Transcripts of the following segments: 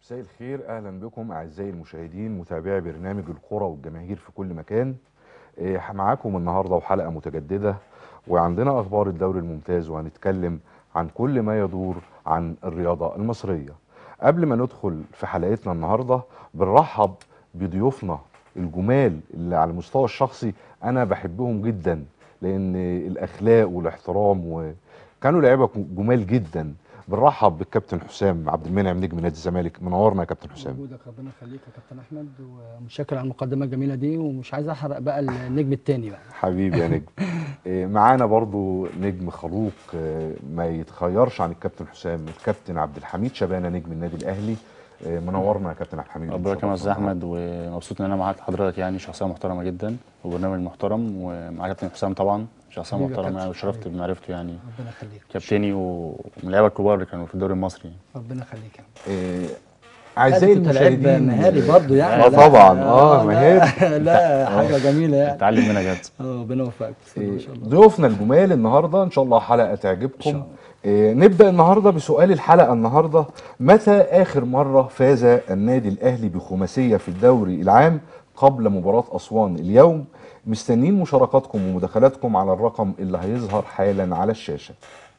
مساء الخير اهلا بكم اعزائي المشاهدين متابعي برنامج الكره والجماهير في كل مكان إيه، معاكم النهارده وحلقه متجدده وعندنا اخبار الدوري الممتاز وهنتكلم عن كل ما يدور عن الرياضه المصريه قبل ما ندخل في حلقتنا النهارده بنرحب بضيوفنا الجمال اللي على المستوى الشخصي انا بحبهم جدا لان الاخلاق والاحترام وكانوا لعيبه جمال جدا بنرحب بالكابتن حسام عبد المنعم نجم نادي الزمالك منورنا يا كابتن حسام وجودك ربنا يخليك يا كابتن احمد ومتشكر على المقدمه الجميله دي ومش عايز احرق بقى النجم التاني بقى حبيبي يا نجم إيه، معانا برضو نجم خلوق آه، ما يتخيرش عن الكابتن حسام الكابتن عبد الحميد شبانه نجم النادي الاهلي آه، منورنا يا كابتن عبد الحميد ربنا يكرمك يا استاذ وشرفنا احمد ومبسوط ان انا معاك حضرتك يعني شخصيه محترمه جدا وبرنامج محترم ومع كابتن حسام طبعا شخصيه حبيبي يا محترمه كابتن، يعني وشرفت حبيبي. بمعرفته يعني ربنا يخليك كابتني ومن اللعيبه الكبار اللي كانوا في الدوري المصري ربنا يخليك يا عم. إيه، اعزائي كنت لعيب المشاهدين مهاري برضه يعني آه لا، طبعا، آه، لا، مهاري. لا حاجه جميله يعني اتعلم منها جد اه ربنا يوفقك بسم الله ما إيه، شاء الله ضيوفنا الجمال النهارده ان شاء الله حلقه إن تعجبكم شاء الله. إيه، نبدا النهارده بسؤال الحلقه النهارده متى اخر مره فاز النادي الاهلي بخماسيه في الدوري العام قبل مباراه اسوان اليوم مستنيين مشاركاتكم ومداخلاتكم على الرقم اللي هيظهر حالا على الشاشه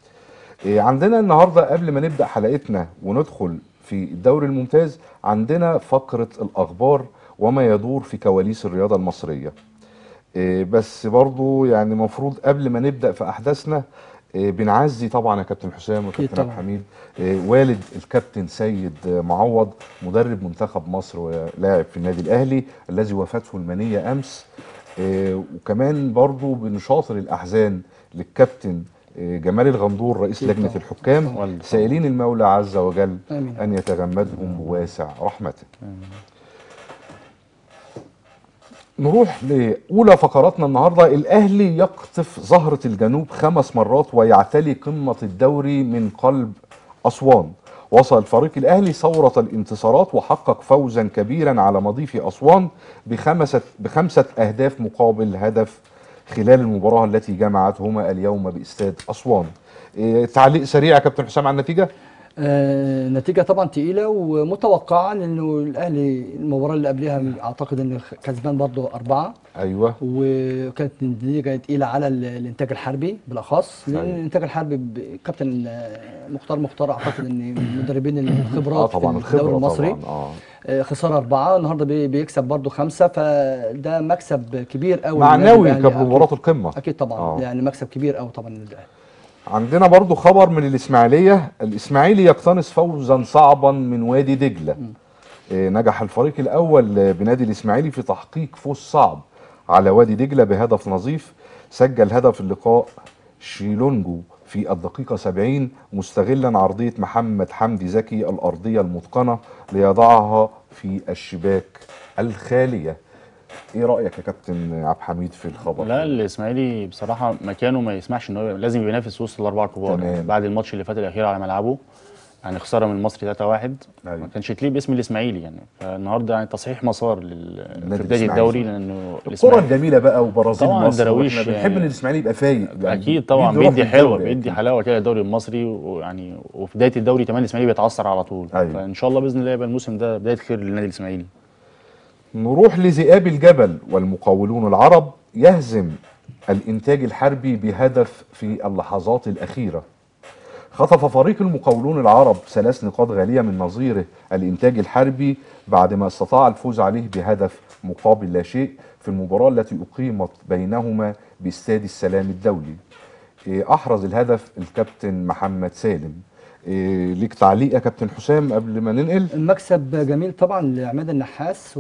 إيه، عندنا النهارده قبل ما نبدا حلقتنا وندخل في الدوري الممتاز عندنا فقره الاخبار وما يدور في كواليس الرياضه المصريه إيه، بس برضو يعني مفروض قبل ما نبدا في احداثنا إيه، بنعزي طبعا يا كابتن حسام وكابتن عبد طبعا. الحميد إيه، والد الكابتن سيد آه، معوض مدرب منتخب مصر ولاعب في النادي الاهلي الذي وفاته المنيه امس إيه، وكمان برضو بنشاطر الاحزان للكابتن إيه، جمال الغندور رئيس أكيد لجنه طبعا. الحكام والد. سائلين المولى عز وجل امين ان يتغمدهم بواسع رحمته نروح لأولى فقراتنا النهاردة الأهلي يقطف زهرة الجنوب خمس مرات ويعتلي قمة الدوري من قلب أسوان وصل الفريق الأهلي ثورة الانتصارات وحقق فوزا كبيرا على مضيف أسوان بخمسة, بخمسة أهداف مقابل هدف خلال المباراة التي جمعتهما اليوم باستاد أسوان إيه تعليق سريع يا كابتن حسام على النتيجة آه نتيجه طبعا تقيله ومتوقعه لانه الاهلي المباراه اللي قبلها اعتقد انه كسبان برضه اربعه أيوه وكانت النتيجه تقيله على ال- الانتاج الحربي بالاخص لان أيوة. الانتاج الحربي ب- كابتن آه، مختار مختار اعتقد ان من المدربين اه الخبرات طبعا في الدوري الخبرة المصري طبعا اه آه، خساره اربعه النهارده بي- بيكسب برضه خمسه فده مكسب كبير قوي معنوي للنادي الأهلي. كمباراة أكيد- القمة اكيد طبعا آه. يعني مكسب كبير قوي طبعا للنادي الأهلي. عندنا برضو خبر من الإسماعيلية الإسماعيلي يقتنص فوزا صعبا من وادي دجلة إيه، نجح الفريق الأول آه، بنادي الإسماعيلي في تحقيق فوز صعب على وادي دجلة بهدف نظيف سجل هدف اللقاء شيلونجو في الدقيقة 70 مستغلا عرضية محمد حمدي زكي الأرضية المتقنة ليضعها في الشباك الخالية ايه رأيك يا كابتن عبد الحميد في الخبر لا الاسماعيلي بصراحه مكانه ما يسمحش ان هو لازم بينافس وسط الاربعه الكبار تمام. يعني بعد الماتش اللي فات الاخير على ملعبه يعني خساره من المصري 3-1 أيوة. ما كانش تليق باسم الاسماعيلي يعني فالنهارده يعني تصحيح مسار لل... النادي في بدايه الإسماعيلي. الدوري لانه الكرة الاسماعيلي الجميلة بقى وبرازيل طبعاً مصر الدراويش واحنا بنحب يعني- ان الاسماعيلي يبقى فايق يعني اكيد طبعا بيدي روح بيدي حلوه للدوري بيدي أكيد. حلاوه كده الدوري المصري ويعني وفي بدايه الدوري كمان الاسماعيلي بيتعثر على طول أيوة. فان شاء الله باذن الله يبقى الموسم ده بدايه خير للنادي الاسماعيلي نروح لذئاب الجبل والمقاولون العرب يهزم الانتاج الحربي بهدف في اللحظات الاخيره خطف فريق المقاولون العرب ثلاث نقاط غاليه من نظيره الانتاج الحربي بعدما استطاع الفوز عليه بهدف مقابل لا شيء في المباراه التي اقيمت بينهما باستاد السلام الدولي إيه، احرز الهدف الكابتن محمد سالم إيه، ليك تعليق يا كابتن حسام قبل ما ننقل المكسب جميل طبعا لعماد النحاس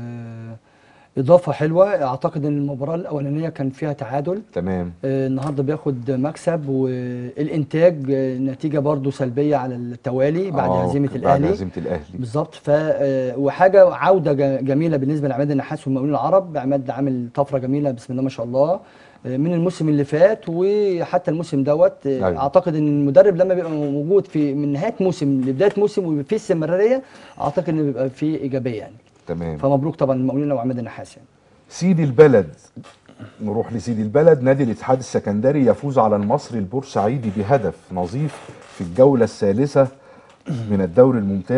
واضافه حلوه اعتقد ان المباراه الاولانيه كان فيها تعادل تمام آه، النهارده بياخد مكسب والانتاج آه، نتيجه برضو سلبيه على التوالي بعد آه، هزيمه بعد الاهلي هزيمه الاهلي بالظبط ف آه، وحاجه عوده ج- جميله بالنسبه لعماد النحاس والمقاولين العرب عماد عامل طفره جميله بسم الله ما شاء الله آه، من الموسم اللي فات وحتى الموسم دوت آه، أيوة. اعتقد ان المدرب لما بيبقى موجود في من نهايه موسم لبدايه موسم ويبقى فيه استمراريه اعتقد ان بيبقى فيه ايجابيه يعني تمام فمبروك طبعا المقاولين وعماد النحاس يعني سيدي البلد نروح لسيدي البلد نادي الاتحاد السكندري يفوز على المصري البورسعيدي بهدف نظيف في الجولة الثالثة من الدوري الممتاز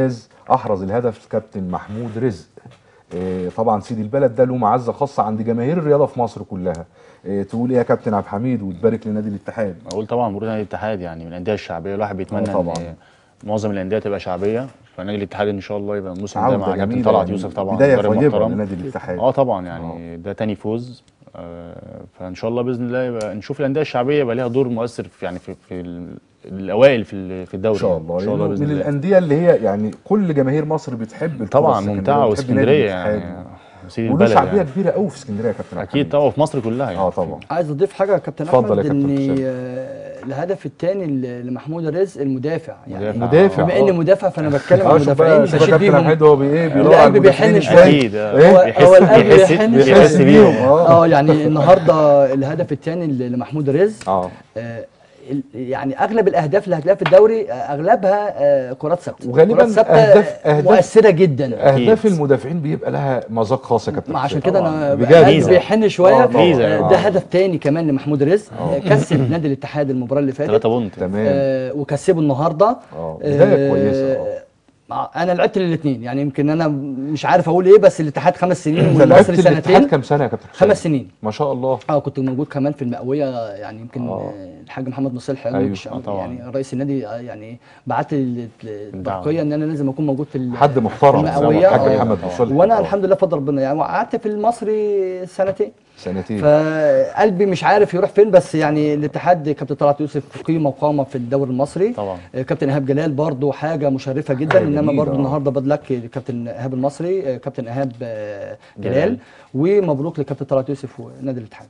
احرز الهدف كابتن محمود رزق آه، طبعا سيدي البلد ده له معزه خاصه عند جماهير الرياضه في مصر كلها آه، تقول ايه يا كابتن عبد الحميد وتبارك لنادي الاتحاد اقول طبعا مبروك نادي الاتحاد يعني من الانديه الشعبيه الواحد بيتمنى آه طبعاً. ان معظم الانديه تبقى شعبيه فنادي الاتحاد ان شاء الله يبقى الموسم ده عودة مع كابتن جميلة طلعت يعني يوسف طبعا بداية مدرب طيبة محترم. لنادي الاتحاد. اه طبعا يعني ده تاني فوز آه فان شاء الله باذن الله يبقى نشوف الانديه الشعبيه يبقى ليها دور مؤثر في يعني في, في ال- الاوائل في ال- في الدوري ان شاء يعني. الله, ان شاء الله لأنه باذن من الله الانديه اللي هي يعني كل جماهير مصر بتحب الكرة طبعا السكندرية ممتعه وبتحب نادي واسكندريه الاتحاد. يعني سيدي وله البلد شعبيه يعني. كبيره قوي في اسكندريه يا كابتن عبد اكيد الحميد. طبعا في مصر كلها يعني اه طبعا عايز اضيف حاجه يا كابتن اتفضل احمد يا كابتن ان حسام. آه، الهدف الثاني لمحمود رزق المدافع يعني مدافع. مدافع. بما اني مدافع فانا بتكلم عن اه شوف بقى المدافعين شوف يا بشيد كابتن بيهم حميد هو بايه بيدور القلب على بيحن المدافعين شوية. ازاي اكيد آه. إيه؟ بيحس هو القلب بيحس بيحن بيحس بيحس بيهم بيهم اه اه يعني النهارده الهدف الثاني لمحمود رزق اه آه، ال- يعني اغلب الاهداف اللي هتلاقيها في الدوري آه، اغلبها آه، كرات ثابته وغالباً كرات ثابته أهداف- آه، أهداف- مؤثره جدا اهداف أكيد. المدافعين بيبقى لها مذاق خاص يا كابتن ما عشان حسام. كده طبعاً. انا بجد قلبي ميزة. بيحن شويه آه، طبعاً. ميزة. آه، آه. ده هدف تاني كمان لمحمود رزق آه، كسب نادي الاتحاد المباراه اللي فاتت 3 بونت تمام آه، وكسبه النهارده اه بدايه كويسه اه آه، انا لعبت للاثنين يعني يمكن انا مش عارف اقول ايه بس الاتحاد خمس سنين انت لعبت والمصري الاتحاد سنتين كام سنه يا كابتن حسام؟ خمس سنين ما شاء الله اه كنت موجود كمان في المئويه يعني يمكن آه. آه. الحاج محمد نصيح أيوة، أيوه. آه طبعاً. يعني رئيس النادي آه، يعني بعت لي البرقيه ان انا لازم اكون موجود في ال- حد محترم المئوية. الحاج آه. محمد بوصل وانا الحمد لله بفضل ربنا يعني وقعدت في المصري سنتين سنتين فقلبي مش عارف يروح فين بس يعني الاتحاد كابتن طلعت يوسف قيمه وقامه في الدوري المصري طبعا آه، كابتن ايهاب جلال برضو حاجه مشرفه جدا حاجة انما جميلة، برضو آه. النهارده بدلك كابتن ايهاب المصري آه، كابتن ايهاب آه، جلال جلال. ومبروك لكابتن طلعت يوسف ونادي الاتحاد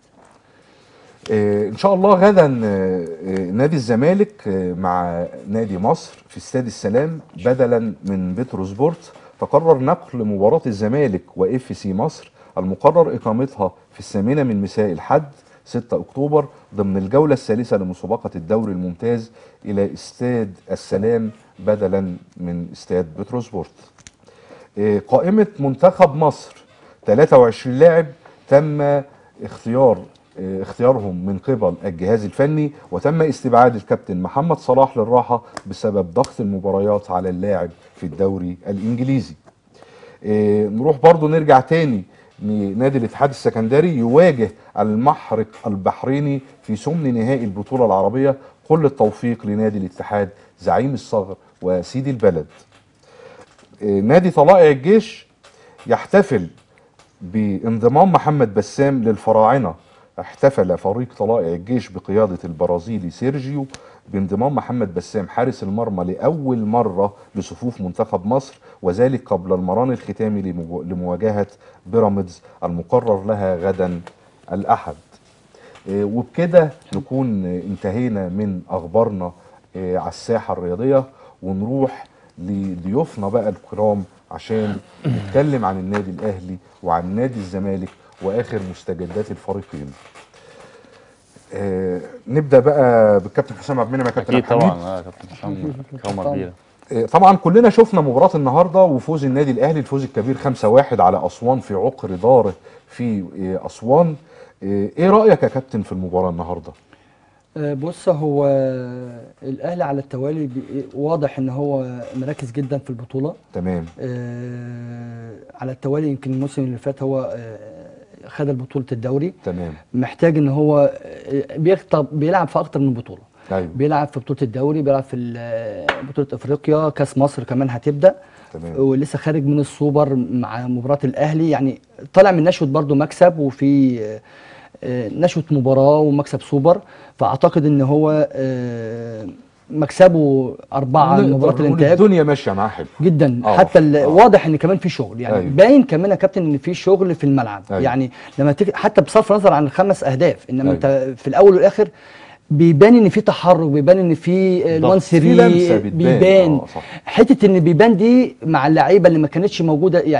آه، ان شاء الله غدا آه، آه، نادي الزمالك آه، مع نادي مصر في استاد السلام بدلا من بترو سبورت تقرر نقل مباراة الزمالك واف سي مصر المقرر اقامتها في الثامنة من مساء الحد 6 اكتوبر ضمن الجولة الثالثة لمسابقة الدوري الممتاز الى استاد السلام بدلا من استاد بترو سبورت آه، قائمة منتخب مصر 23 لاعب تم اختيار آه، اختيارهم من قبل الجهاز الفني وتم استبعاد الكابتن محمد صلاح للراحة بسبب ضغط المباريات على اللاعب في الدوري الإنجليزي آه، نروح برضو نرجع تاني نادي الاتحاد السكندري يواجه المحرق البحريني في ثمن نهائي البطولة العربية كل التوفيق لنادي الاتحاد زعيم الصغر وسيد البلد آه، نادي طلائع الجيش يحتفل بانضمام محمد بسام للفراعنة احتفل فريق طلائع الجيش بقيادة البرازيلي سيرجيو بانضمام محمد بسام حارس المرمى لأول مرة لصفوف منتخب مصر وذلك قبل المران الختامي لمو- لمواجهة بيراميدز المقرر لها غدا الأحد آه، وبكده نكون آه، انتهينا من اخبارنا آه، على الساحه الرياضيه ونروح لضيوفنا بقى الكرام عشان نتكلم عن النادي الاهلي وعن نادي الزمالك واخر مستجدات الفريقين. آه، نبدا بقى بالكابتن حسام عبد المنعم يا كابتن اكيد عبد الحميد. طبعا اه كابتن حسام كرامه طبعاً. كبيره آه، طبعا كلنا شفنا مباراة النهارده وفوز النادي الاهلي الفوز الكبير 5-1 على اسوان في عقر داره في آه، اسوان آه، ايه رايك يا كابتن في المباراة النهارده؟ آه، بص هو الاهلي على التوالي بي- واضح ان هو مركز جدا في البطوله تمام آه، على التوالي يمكن الموسم اللي فات هو آه، خد بطوله الدوري تمام محتاج ان هو آه، بيخطب بيلعب في اكتر من بطوله ايوه بيلعب في بطوله الدوري بيلعب في ال- بطوله افريقيا كاس مصر كمان هتبدا تمام ولسه خارج من السوبر مع مباراه الاهلي يعني طالع من نشوه برضو مكسب وفي آه، آه، نشوه مباراه ومكسب سوبر فاعتقد ان هو آه، مكسبه اربعه نقدر مباراه نقول الانتاج الدنيا ماشيه معاه حلو جدا آه، حتى ال- آه. واضح ان كمان في شغل يعني أيوة. باين كمان يا كابتن ان في شغل في الملعب أيوة. يعني لما تيجي حتى بصرف النظر عن الخمس اهداف انما أيوة. انت في الاول والاخر بيبان ان في تحرك بيبان ان في ضغط. الوان في سري لمسة بتبان. بيبان آه، صح. حته ان بيبان دي مع اللعيبه اللي ما كانتش موجوده يعني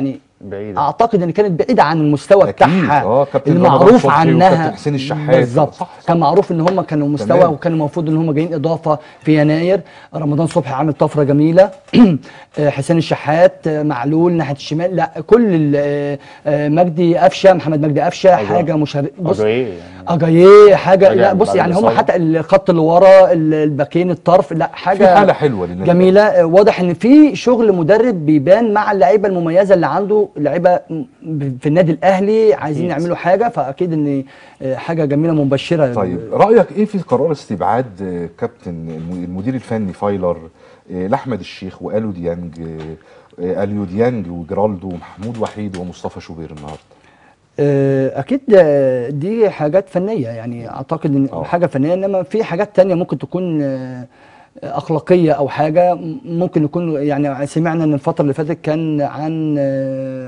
بعيدة. اعتقد ان كانت بعيده عن المستوى أكيد. بتاعها آه، كابتن اللي رمضان معروف صبحي عنها وكابتن حسين الشحات. بالظبط صح، صح. كان معروف ان هم كانوا مستوى تمام. وكان المفروض ان هم جايين اضافه في يناير رمضان صبحي عامل طفره جميله آه، حسين الشحات آه، معلول ناحيه الشمال لا كل ال- آه، آه، مجدي قفشه محمد مجدي قفشه أجا- حاجه مشرف بص أجاييه يعني. اجاييه حاجه أجا لا بص بعد يعني هم الإصابة. حتى الخط اللي ورا ال- الباكين الطرف لا حاجه في حاله حلوه للنادي جميله آه، واضح ان في شغل مدرب بيبان مع اللعيبه المميزه اللي عنده لعيبه م- في النادي الاهلي عايزين أكيد. يعملوا حاجه فاكيد ان آه، حاجه جميله مبشره طيب رايك ايه في قرار استبعاد آه، كابتن الم- المدير الفني فايلر آه، لاحمد الشيخ والو ديانج آه، آه، اليو ديانج وجرالدو ومحمود وحيد ومصطفى شوبير النهارده آه، اكيد آه، دي حاجات فنيه يعني اعتقد ان آه. حاجه فنيه انما في حاجات تانية ممكن تكون آه، اخلاقيه او حاجه م- ممكن يكون يعني سمعنا ان الفتره اللي فاتت كان عن آه،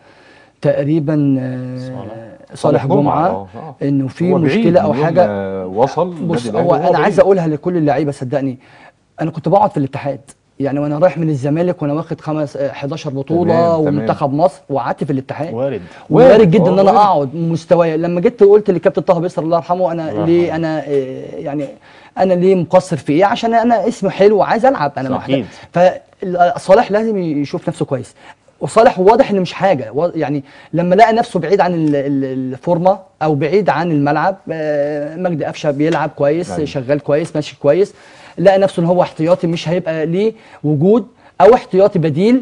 تقريبا آه، صالح. صالح جمعه آه، آه. انه في هو بعيد مشكله او من يوم حاجه ما وصل بص النادي هو الأهلي انا وهو عايز بعيد. اقولها لكل اللعيبه صدقني انا كنت بقعد في الاتحاد يعني وانا رايح من الزمالك وانا واخد خمس آه، 11 بطوله تمام، تمام. ومنتخب مصر وقعدت في الاتحاد وارد وارد، وارد جدا آه، ان انا وارد. اقعد مستواي لما جيت قلت لكابتن طه بيسر الله يرحمه انا الله ليه يرحمه. انا آه، يعني انا ليه مقصر في ايه عشان انا اسمي حلو وعايز العب انا صح، محتاج أكيد. فصالح لازم يشوف نفسه كويس وصالح واضح ان مش حاجه وا- يعني لما لقى نفسه بعيد عن ال- ال- الفورمه او بعيد عن الملعب آه، مجدي قفشه بيلعب كويس أيوة. شغال كويس ماشي كويس لقى نفسه ان هو احتياطي مش هيبقى ليه وجود او احتياطي بديل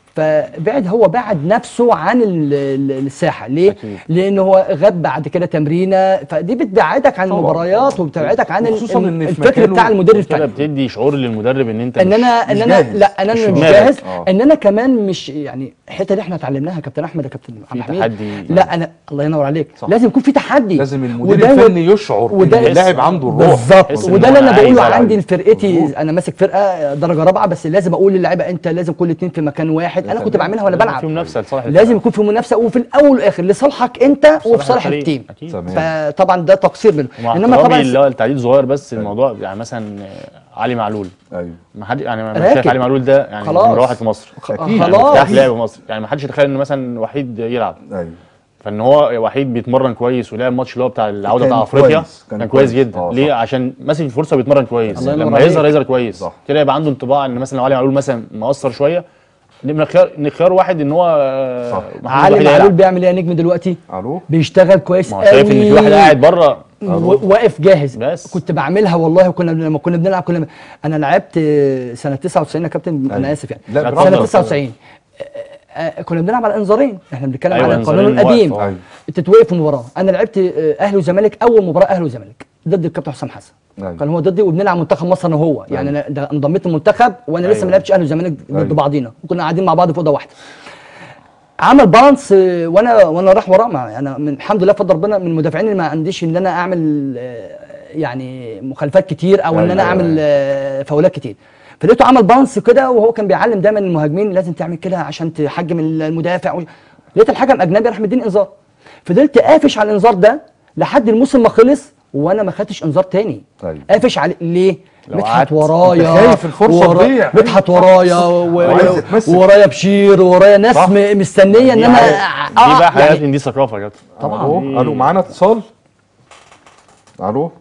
فبعد هو بعد نفسه عن ال- ال- الساحه ليه؟ أكيد. لان هو غاب بعد كده تمرينه فدي بتبعدك عن طبعاً. المباريات وبتبعدك عن ال- وخصوصاً إن في الفكر مكانه بتاع المدير كده الفني بتدي شعور للمدرب ان انت ان مش- انا ان مش انا جاهز. لا ان مش انا في مش دماغك. جاهز آه. ان انا كمان مش يعني الحته اللي احنا اتعلمناها يا كابتن احمد يا كابتن عبد الحميد تحدي. لا انا الله ينور عليك صح. لازم يكون في تحدي لازم المدير وده- الفني يشعر ان وده- اللاعب عنده الروح بالظبط تحس إن وده هو اللي انا عايز بقوله يلعب. عندي لفرقتي مظبوط. انا ماسك فرقه درجه رابعه بس لازم اقول للعيبه انت لازم كل اتنين في مكان واحد انا كنت تمام. بعملها وانا لازم بلعب في منافسه لصالح لازم الفرقة. يكون في منافسه وفي الاول والاخر لصالحك انت وفي صالح الفريق. التيم اكيد تمام. فطبعا ده تقصير منه ومع انما احترامي طبعا اللي هو التعديل صغير بس الموضوع يعني مثلا آه، علي معلول ايوه ما حد يعني ما راكب. شايف علي معلول ده يعني خلاص. نمره واحد في مصر أكيد. يعني خلاص مفتاح لعب مصر يعني ما حدش يتخيل ان مثلا وحيد يلعب ايوه فان هو وحيد بيتمرن كويس ولعب الماتش اللي هو بتاع العوده كان بتاع افريقيا كويس، كان كان, كويس كويس. جدا آه، ليه صح. عشان ماسك الفرصه بيتمرن كويس الله ينور لما عليك. يظهر يظهر كويس صح. كده يبقى عنده انطباع ان مثلا لو علي معلول مثلا مقصر شويه من خيار ان خيار واحد ان هو آه، صح. محمود علي وحيد معلول هيلعب. بيعمل ايه يا نجم دلوقتي الو بيشتغل كويس ما هو شايف ان في واحد قاعد بره و- واقف جاهز بس. كنت بعملها والله وكنا لما كنا بنلعب كنا انا لعبت آه، سنه 99 يا كابتن أيوة. انا اسف يعني لا، سنه براحتك. 99 آه، آه، كنا بنلعب على انذارين احنا بنتكلم أيوة، على القانون إنذارين القديم وقت. أيوة. تتوقف في مباراه انا لعبت آه، اهلي وزمالك اول مباراه اهلي وزمالك ضد الكابتن حسام حسن أيوة. كان هو ضدي وبنلعب منتخب مصر انا وهو يعني انا ده انضميت المنتخب وانا لسه أيوة. ما لعبتش اهلي وزمالك ضد أيوة. بعضينا وكنا قاعدين مع بعض في اوضه واحده عمل بالانس آه، وانا وانا رايح وراه مع انا من الحمد لله بفضل ربنا من المدافعين اللي ما عنديش ان انا اعمل آه، يعني مخالفات كتير او ان أيوة، انا أيوة، اعمل آه، فاولات كتير فلقيته عمل بالانس كده وهو كان بيعلم دايما المهاجمين لازم تعمل كده عشان تحجم المدافع و... لقيت الحكم اجنبي راح مديني انذار فضلت قافش على الانذار ده لحد الموسم ما خلص وانا ما خدتش انذار تاني أيوة. قافش عليه ليه؟ لو مدحت قعدت- ورايا أنت خايف الفرصة ورا- تضيع. مدحت ورايا و- وعايز و- يتمسك. ورايا بشير ورايا ناس صح. م- مستنيه ان دي انا حاجة- آه، دي بقى حاجات يعني ان دي ثقافه يا كابتن طبعاً. الو الو معانا اتصال الو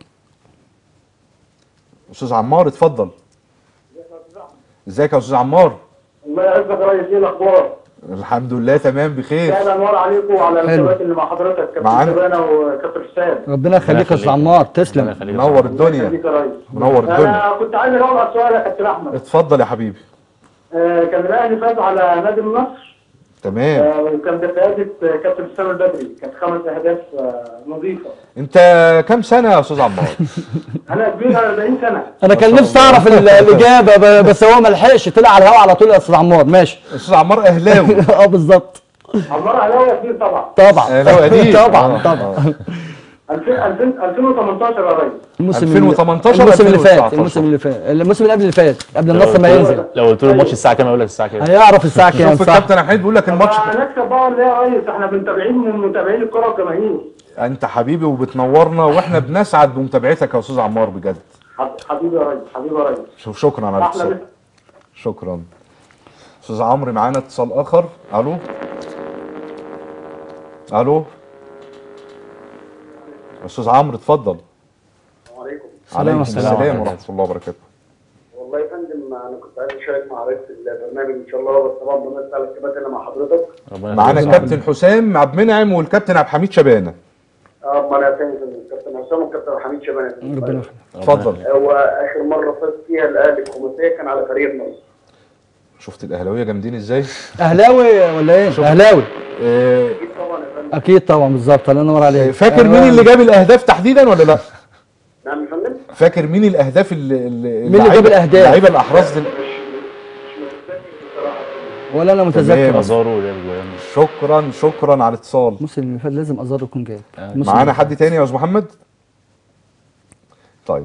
استاذ عمار اتفضل ازيك يا استاذ عمار الله يعزك يا ريس ايه الاخبار؟ الحمد لله تمام بخير كان انوار عليكم وعلى حلو. الكباتن اللي مع حضرتك كابتن معانا. شبانه وكابتن حسام ربنا يخليك يا استاذ يخليك. عمار ربنا تسلم يخليك. منور الله الدنيا يخليك يا ريس منور الدنيا انا كنت عايز اجاوب على السؤال يا كابتن احمد اتفضل يا حبيبي آه كان الاهلي فاز على نادي النصر تمام آه وكان بقياده آه، كابتن حسام البدري كانت خمس اهداف آه نظيفه انت كام سنه يا استاذ عمار انا كبير على 40 سنه انا كان شاء نفسي الله. اعرف ال- الاجابه ب- بس هو ما لحقش طلع على الهواء على طول يا استاذ عمار ماشي استاذ عمار اهلاوي اه بالظبط عمار اهلاوي كبير طبعا طبعا اهلاوي قديم طبعا آه، طبعا آه. 2000 2000 2018 يا ريس الموسم 2018 الموسم اللي فات 2019. الموسم اللي فات الموسم اللي قبل اللي فات قبل النصر ما ينزل لو قلت له الماتش الساعه كام يقول لك الساعه كام هيعرف الساعه كام شوف صح الكابتن احمد بيقول لك الماتش طب هنكسب بقى ولا ايه يا ريس احنا متابعين من متابعين الكره والجماهير انت حبيبي وبتنورنا واحنا بنسعد بمتابعتك يا استاذ عمار بجد حب- حبيبي يا ريس حبيبي يا ريس شوف شكرا على احلى الاتصال مسا شكرا استاذ عمرو معانا اتصال اخر الو الو استاذ عمرو اتفضل السلام عليكم السلام عليكم ورحمة الله السلام وبركاته. ورحمه الله وبركاته والله يا فندم انا كنت عايز اشارك مع رئيس البرنامج ان شاء الله بس طبعا بمثل على الكبات اللي مع حضرتك ربنا معانا يخليك. الكابتن حسام عبد المنعم والكابتن عبد الحميد شبانه اه ما انا فاهم الكابتن حسام والكابتن حميد شبانه ربنا يخليك اتفضل هو اخر مره فاز فيها الاهلي الخماسيه كان على فريق مصر شفت الاهلاويه جامدين ازاي اهلاوي ولا ايه اهلاوي آه، اكيد طبعا يا فندم اكيد طبعا بالظبط الله ينور عليك فاكر مين اللي جاب الاهداف تحديدا ولا لا نعم يا فندم فاكر مين الاهداف اللي اللي جاب الأهداف؟ اللعيبه الاحراز دل... مش مش متذكر بصراحه ولا انا متذكر تمام. أصلاً. ازارو ولعب جوان شكرا شكرا على الاتصال الموسم اللي فات لازم ازار يكون جايب الموسم معانا اللي حد تاني يا استاذ محمد طيب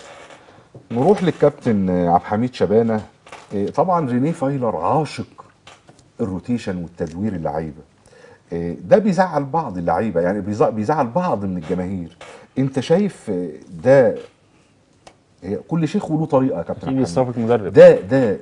نروح للكابتن عبد الحميد شبانه إيه، طبعا رينيه فايلر عاشق الروتيشن والتدوير اللعيبه إيه، ده بيزعل بعض اللعيبه يعني بيزع- بيزعل بعض من الجماهير انت شايف إيه، ده هي كل شيخ وله طريقه يا كابتن اكيد محمد. يستفق مدرب ده ده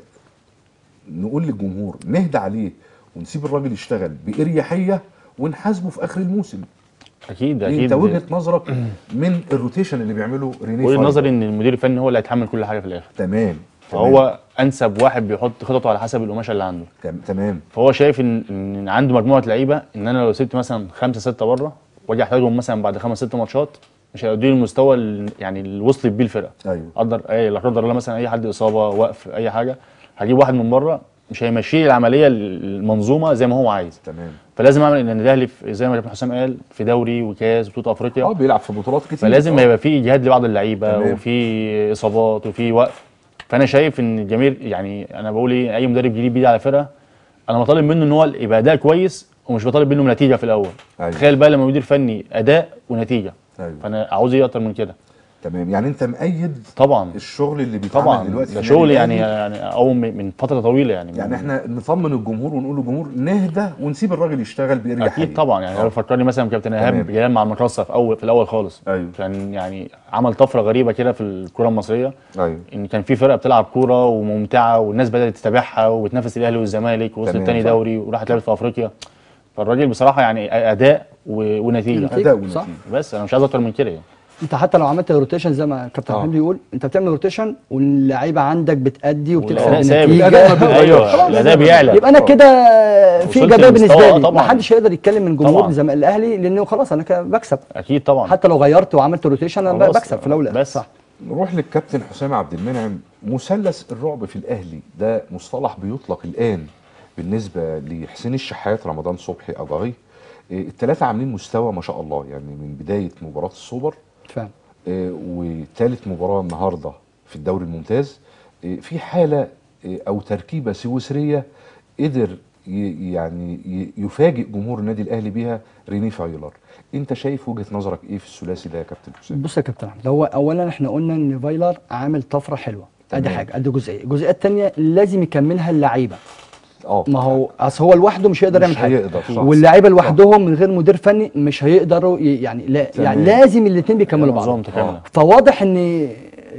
نقول للجمهور نهدى عليه ونسيب الراجل يشتغل باريحيه ونحاسبه في اخر الموسم اكيد انت اكيد وجهه نظرك من الروتيشن اللي بيعمله رينيه وجهه فايلر. نظري ان المدير الفني هو اللي هيتحمل كل حاجه في الاخر تمام فهو انسب واحد بيحط خططه على حسب القماشه اللي عنده تمام تمام فهو شايف ان ان عنده مجموعه لعيبه ان انا لو سبت مثلا خمسه سته بره واجي احتاجهم مثلا بعد خمس ست ماتشات مش هيدوني المستوى ال- يعني اللي وصلت بيه الفرقه ايوه قدر اي لا قدر الله مثلا اي حد اصابه وقف اي حاجه هجيب واحد من بره مش هيمشي العمليه المنظومه زي ما هو عايز تمام فلازم اعمل ان الاهلي في- زي ما كابتن حسام قال في دوري وكاس بطوله افريقيا اه بيلعب في بطولات كتير فلازم آه. هيبقى في اجهاد لبعض اللعيبه تمام. وفي اصابات وفي وقف فانا شايف ان الجماهير يعني انا بقول ايه اي مدرب جديد بيجي على فرقه انا بطالب منه ان هو يبقى اداء كويس ومش بطالب منه نتيجه في الاول أيوة. تخيل بقى لما مدير فني اداء ونتيجه ايوه فانا عاوز ايه اكتر من كده تمام يعني انت مؤيد طبعا الشغل اللي بيتعمل طبعا دلوقتي في ده النادي شغل يعني الأهلي. يعني او من من فتره طويله يعني يعني من- احنا نطمن الجمهور ونقول للجمهور نهدى ونسيب الراجل يشتغل باريحيه اكيد طبعا يعني آه. لو فكرني مثلا كابتن تمام. ايهاب جلال مع المقصه في اول في الاول خالص ايوه كان يعني عمل طفره غريبه كده في الكره المصريه ايوه ان كان في فرقه بتلعب كوره وممتعه والناس بدات تتابعها وبتنافس الاهلي والزمالك ووصلت تمام، تاني صح. دوري وراحت لعبت في افريقيا فالراجل بصراحه يعني اداء و- ونتيجه نتيجة. اداء صح. ونتيجه بس انا مش عايز اكتر من كده يعني انت حتى لو عملت روتيشن زي ما كابتن آه. حميد بيقول انت بتعمل روتيشن واللعيبه عندك بتأدي والأداء وبتكسب ثابت. النتيجه الأداء ما بيتغيرش. ايوه خلاص. الاداء بيعلى يبقى انا كده في وصلت ايجابيه لمستوى، بالنسبه آه لي طبعاً. ما حدش هيقدر يتكلم من جمهور طبعاً. زي ما الاهلي لانه خلاص انا كده بكسب اكيد طبعا حتى لو غيرت وعملت روتيشن انا خلاص. بكسب في الاول بس. صح نروح للكابتن حسام عبد المنعم مثلث الرعب في الاهلي ده مصطلح بيطلق الان بالنسبه لحسين الشحات رمضان صبحي اجاي الثلاثه عاملين مستوى ما شاء الله يعني من بدايه مباراه السوبر فعلا آه، وثالث مباراه النهارده في الدوري الممتاز آه، في حاله آه، او تركيبه سويسريه قدر ي- يعني ي- يفاجئ جمهور النادي الاهلي بيها ريني فايلر انت شايف وجهه نظرك ايه في الثلاثي ده يا كابتن حسام بص يا كابتن احمد هو اولا احنا قلنا ان فايلر عامل طفره حلوه ادي تمام. حاجه ادي جزئيه الجزئيه الثانيه لازم يكملها اللعيبه اه ما هو اصل هو لوحده مش هيقدر مش يعمل حاجه هيقدر، صح. واللعيبه لوحدهم من غير مدير فني مش هيقدروا ي- يعني لا تمام. يعني لازم الاثنين بيكملوا منظومه بعض متكامله فواضح ان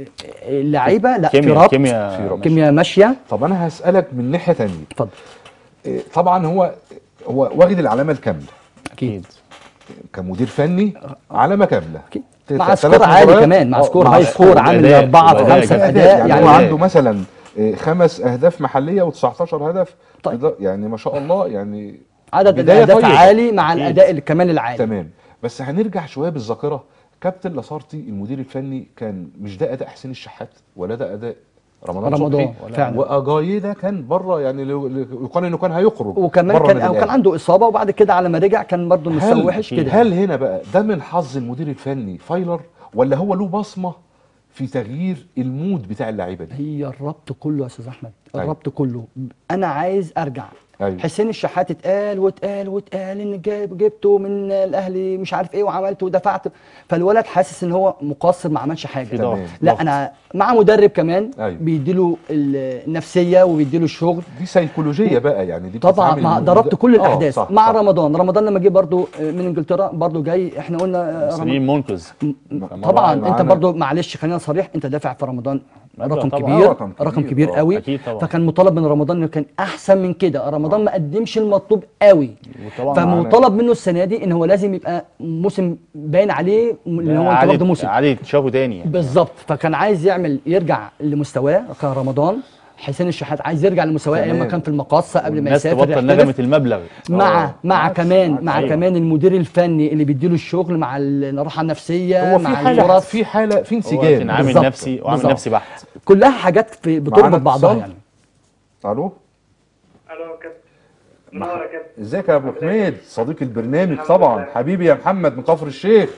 اللعيبه لا في كيمياء ربط كيمياء في ربط. كيمياء ماشيه طب انا هسالك من ناحيه تانية اتفضل إيه، طبعا هو هو واخد العلامه الكامله اكيد اكيد كمدير فني علامه كامله اكيد ت- مع ثلاث سكور عالي مباريات. كمان مع آه، سكور مع هاي سكور عامل وأداء- أربعة في وأداء خمسة في جامد. أداء يعني, يعني هو عنده مثلا إيه، خمس اهداف محليه و19 هدف طيب. ده يعني ما شاء الله يعني عدد بداية الأهداف طيبة. عالي مع أكيد. الأداء اللي كمان العالي تمام بس هنرجع شويه بالذاكره كابتن لاسارتي المدير الفني كان مش ده اداء حسين الشحات ولا ده اداء رمضان, رمضان، صبحي فعلا. واجاي ده كان بره يعني لو- لو- يقال انه كان هيخرج وكمان بره كان النادي أو كان الأهلي. عنده إصابة وبعد كده على ما رجع كان برضه مستوى وحش كده هل هنا بقى ده من حظ المدير الفني فايلر ولا هو له بصمه في تغيير المود بتاع اللعيبه دي هي الربط كله يا استاذ احمد أيوة. الربط كله انا عايز ارجع أيوة. حسين الشحات اتقال واتقال واتقال ان جايب جبته من الاهلي مش عارف ايه وعملت ودفعت فالولد حاسس ان هو مقصر ما عملش حاجه في ضغط. تمام. لا ضغط. انا مع مدرب كمان أيوة. بيديله النفسيه وبيديله الشغل دي سيكولوجيه بقى يعني دي طبعا بتتعامل مع من- ضربت كل آه، الاحداث صح مع صح. رمضان رمضان لما جه برضو من انجلترا برضو جاي احنا قلنا آه، رمضان سليم منقذ طبعا انت معانا- برضو معلش خلينا صريح انت دافع في رمضان مبلغ رقم طبعاً. كبير آه، رقم كبير، رقم كبير آه، قوي أكيد طبعاً. فكان مطالب من رمضان انه كان احسن من كده رمضان ما قدمش المطلوب قوي وطبعا فمطالب منه السنه دي ان هو لازم يبقى موسم باين عليه ان هو انت واخده موسم عادي تشافه تاني يعني. بالظبط فكان عايز يعمل يرجع لمستواه كان رمضان حسين الشحات عايز يرجع لمستواه ايام ما تمام. كان في المقاصه قبل ما الناس يسافر تبطل يحترف. نغمه المبلغ مع آه، مع عكس- كمان عكس. مع أيوة. كمان المدير الفني اللي بيديله الشغل مع الراحه النفسيه هو في مع حاله الفرص في حاله في هو انسجام كان عامل بالظبط. نفسي وعامل بالظبط. نفسي بحت كلها حاجات في معانا بتربط بعضها اتصال؟ يعني الو الو يا كابتن منور يا كابتن ازيك يا ابو حميد صديق البرنامج طبعا حبيبي يا محمد من كفر الشيخ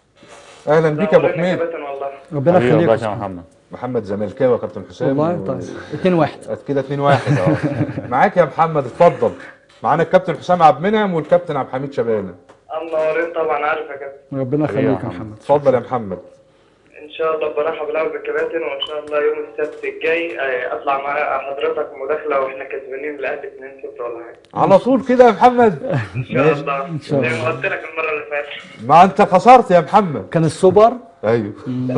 اهلا بيك يا ابو منورين يا حميد كابتن والله ربنا حبيبي يخليك ربنا يا محمد محمد زملكاوي يا كابتن حسام والله و- طيب 2 1 كده 2 1 اه معاك يا محمد اتفضل معانا الكابتن حسام عبد المنعم والكابتن عبد الحميد شبانه منورين طبعا عارف يا كابتن ربنا حبيبي يا يخليك يا محمد. محمد اتفضل يا محمد ان شاء الله برحب الاول بالكباتن وان شاء الله يوم السبت الجاي آه، اطلع مع حضرتك مداخله واحنا كسبانين الاهلي 2-0 ولا حاجه على طول كده يا محمد ان شاء الله شاء الله. زي ما قلت لك المره اللي فاتت ما انت خسرت يا محمد كان السوبر ايوه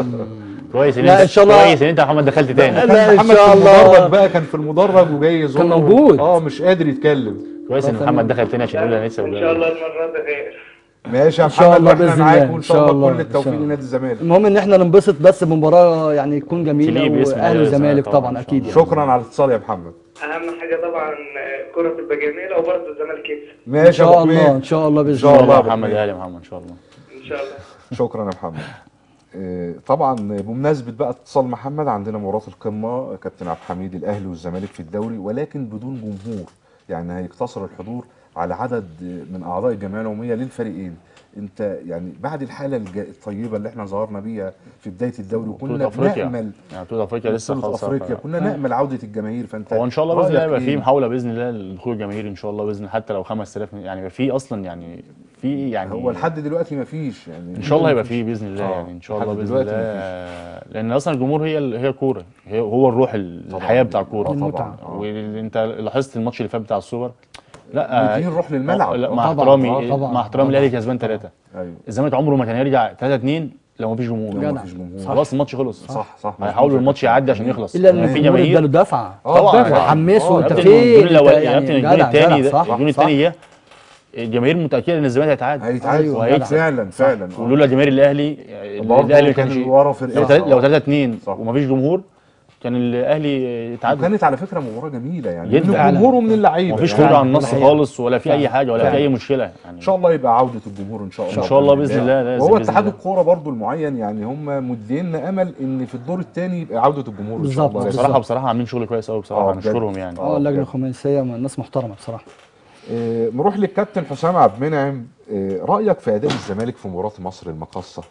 كويس ان لا، انت إن شاء الله. كويس ان انت يا محمد دخلت تاني لا، كان إن محمد شاء في الله. المدرج بقى كان في المدرج وجاي يزور كان موجود. اه مش قادر يتكلم كويس ان محمد دخل تاني عشان يقول انا لسه ان شاء الله المره دي غير ماشي يا إن شاء محمد الله واحنا بإذن معاك الله. وان إن شاء شاء الله الله. كل إن التوفيق شاء الله. لنادي الزمالك المهم ان احنا ننبسط بس بمباراه يعني تكون جميله تليق باسم واهلي الأهلي وزمالك طبعاً، طبعا إن شاء اكيد الله. يعني. شكرا على الاتصال يا محمد اهم حاجه طبعا آه، كره تبقى جميله وبرضه الزمالك يكسب ان ماشي يا شاء ابو الله ان حميد شاء الله إن باذن شاء ان شاء الله الله يا محمد أبو يا اهلي محمد ان شاء الله ان شاء الله شكرا يا محمد آه، طبعا بمناسبه بقى اتصال محمد عندنا مباراه القمه كابتن عبد الحميد الاهلي والزمالك في الدوري ولكن بدون جمهور يعني هيقتصر الحضور على عدد من اعضاء الجمعيه العموميه للفريقين انت يعني بعد الحاله الج- الطيبه اللي احنا ظهرنا بيها في بدايه الدوري بطولة وكنا افريقيا بنامل يعني بطولة افريقيا لسه بطولة خالصة افريقيا ف- كنا نامل عوده الجماهير فانت هو ان شاء الله باذن الله رأيك يبقى إيه؟ في محاوله باذن الله لدخول الجماهير ان شاء الله باذن الله حتى لو 5000 يعني يبقى في اصلا يعني في يعني هو لحد دلوقتي ما فيش يعني ان شاء الله هيبقى فيه باذن الله آه، يعني ان شاء لحد الله باذن دلوقتي الله لان اصلا الجمهور هي ال- هي كوره هي هو الروح ال- طبعاً. الحياه بتاع آه، الكوره طبعاً. المتعة. آه. وانت لاحظت الماتش اللي فات بتاع السوبر لا مدين روح للملعب. آه، لا آه، مع طبعاً. احترامي آه، طبعاً. مع احترامي الاهلي كسبان ثلاثه ايوه الزمالك عمره ما كان هيرجع 3 2 لو مفيش جمهور لو جدع. مفيش جمهور خلاص الماتش خلص صح صح هيحاولوا الماتش يعدي عشان يخلص الا يعني ان في الجمهور اداله جماهير دفعه آه، طبعاً. دفع. حمسه آه، انت يا ابني فين الجون الاول أنت يا ابني الجون جدع، الثاني جدع، ده صح الجون صح. الثاني ده الجماهير متاكده ان الزمالك هيتعادل هيتعادل أيوة، أيوة جدع. فعلا فعلا آه. ولولا جماهير الاهلي برضه الاهلي ما كان كانش ورا لو فرقته. تل- لو 3 2 صح. ومفيش جمهور كان الاهلي يتعادل وكانت على فكره مباراه جميله يعني جدا. من الجمهور ومن اللعيبه مفيش يعني خروج عن النص الحقيقة. خالص ولا في اي حاجه ولا في فعلا. اي مشكله يعني ان شاء الله يبقى عوده الجمهور ان شاء الله إن شاء الله بإذن الله، لازم وهو بإذن اتحاد الله. الكوره برضو المعين يعني هم مدينا امل ان في الدور الثاني يبقى عوده الجمهور ان شاء بالظبط، الله بصراحه بالظبط. بصراحه عاملين شغل كويس قوي آه، بصراحه بجد. نشكرهم يعني آه، اه اللجنه بجد. الخماسيه ناس محترمه بصراحه آه، نروح للكابتن حسام عبد المنعم آه، رايك في اداء الزمالك في مباراه مصر المقاصه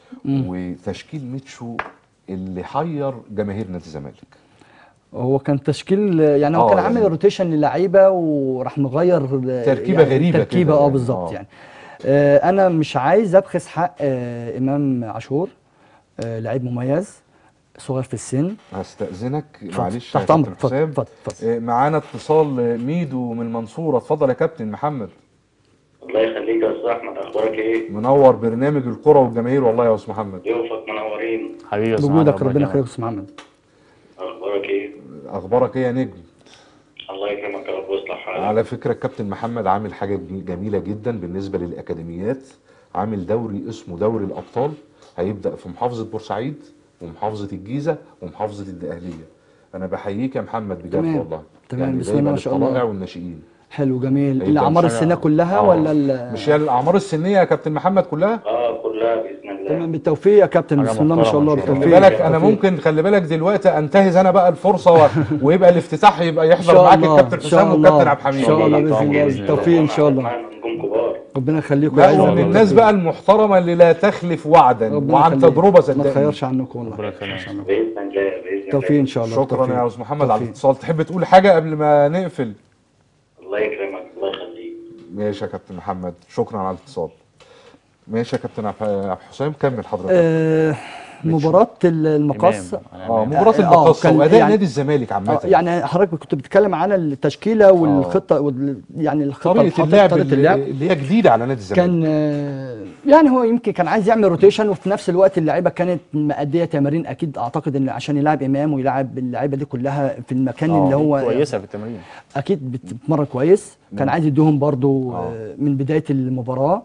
وتشكيل ميتشو اللي حير جماهير نادي الزمالك هو كان تشكيل يعني هو آه، كان يعني- عامل روتيشن للعيبه وراح مغير تركيبة يعني غريبة تركيبه كده اه يعني، بالظبط آه. يعني آه انا مش عايز ابخس حق آه امام عاشور آه لعيب مميز صغير في السن هستاذنك اتفضل. معلش يا تحت امرك كابتن اتفضل حسام اتفضل اتفضل آه، معانا اتصال آه، ميدو من المنصوره اتفضل يا كابتن محمد الله يخليك يا استاذ احمد اخبارك ايه؟ منور برنامج الكره والجماهير والله يا استاذ محمد ضيوفك منورين حبيبي يا أستاذ بوجودك محمد، ربنا يكرمك. يخليك يا استاذ محمد اخبارك ايه؟ اخبارك ايه يا نجم الله يكرمك يا رب ويصلح حالك على فكره الكابتن محمد عامل حاجه جمي- جميله جدا بالنسبه للاكاديميات عامل دوري اسمه دوري الابطال هيبدا في محافظه بورسعيد ومحافظه الجيزه ومحافظه الدقهليه انا بحييك يا محمد بجد تمام. والله تمام. يعني بسم دايما الله ما شاء الله. الطلائع والناشئين حلو جميل هيبقى الاعمار مش حاجة- السنه كلها آه. ولا ال- مش هي الاعمار السنيه يا كابتن محمد كلها اه كلها باذن الله تمام بالتوفيق يا كابتن حاجة بسم الله ما شاء محترمة الله إن شاء الله. خلي بالتوفيق بالك انا بالتوفيق. ممكن خلي بالك دلوقتي انتهز انا بقى الفرصه و... ويبقى الافتتاح يبقى ان يحضر شاء معاك الله الكابتن ان شاء حسام الله والكابتن عبد ان الحميد شاء الله إن باذن شاء الله الله بإذن الله. بالتوفيق ان شاء الله معانا نجوم كبار ربنا يخليكم لا ويعزك ومن الله. الناس بقى المحترمه اللي لا تخلف وعدا ربنا وعن يخليك. تجربه ما صدقني تخيرش عنكم والله ربنا يخليك. باذن الله باذن الله توفيق ان شاء الله شكرا بالتوفيق. يا استاذ محمد على توفيق. الاتصال تحب تقول حاجه قبل ما نقفل الله يكرمك الله يخليك ماشي يا كابتن محمد شكرا على الاتصال ماشي يا كابتن عبد عبد حسام كمل حضرتك آه مباراه ال- المقص إمام. أنا اه إمام. مباراه آه، المقصه كان واداء يعني- نادي الزمالك عامه آه، يعني حضرتك كنت بتتكلم عن التشكيله والخطه وال- يعني الخطه طريقه الخطة- اللعب طريقه اللي, اللعب اللي هي جديده على نادي الزمالك كان آه، يعني هو يمكن كان عايز يعمل روتيشن وفي نفس الوقت اللعيبه كانت مأديه تمارين اكيد اعتقد ان عشان يلعب امام ويلعب اللعيبه دي كلها في المكان آه، اللي هو كويسه في التمرين اكيد بتتمرن كويس كان عايز يديهم برضو آه، من بدايه المباراه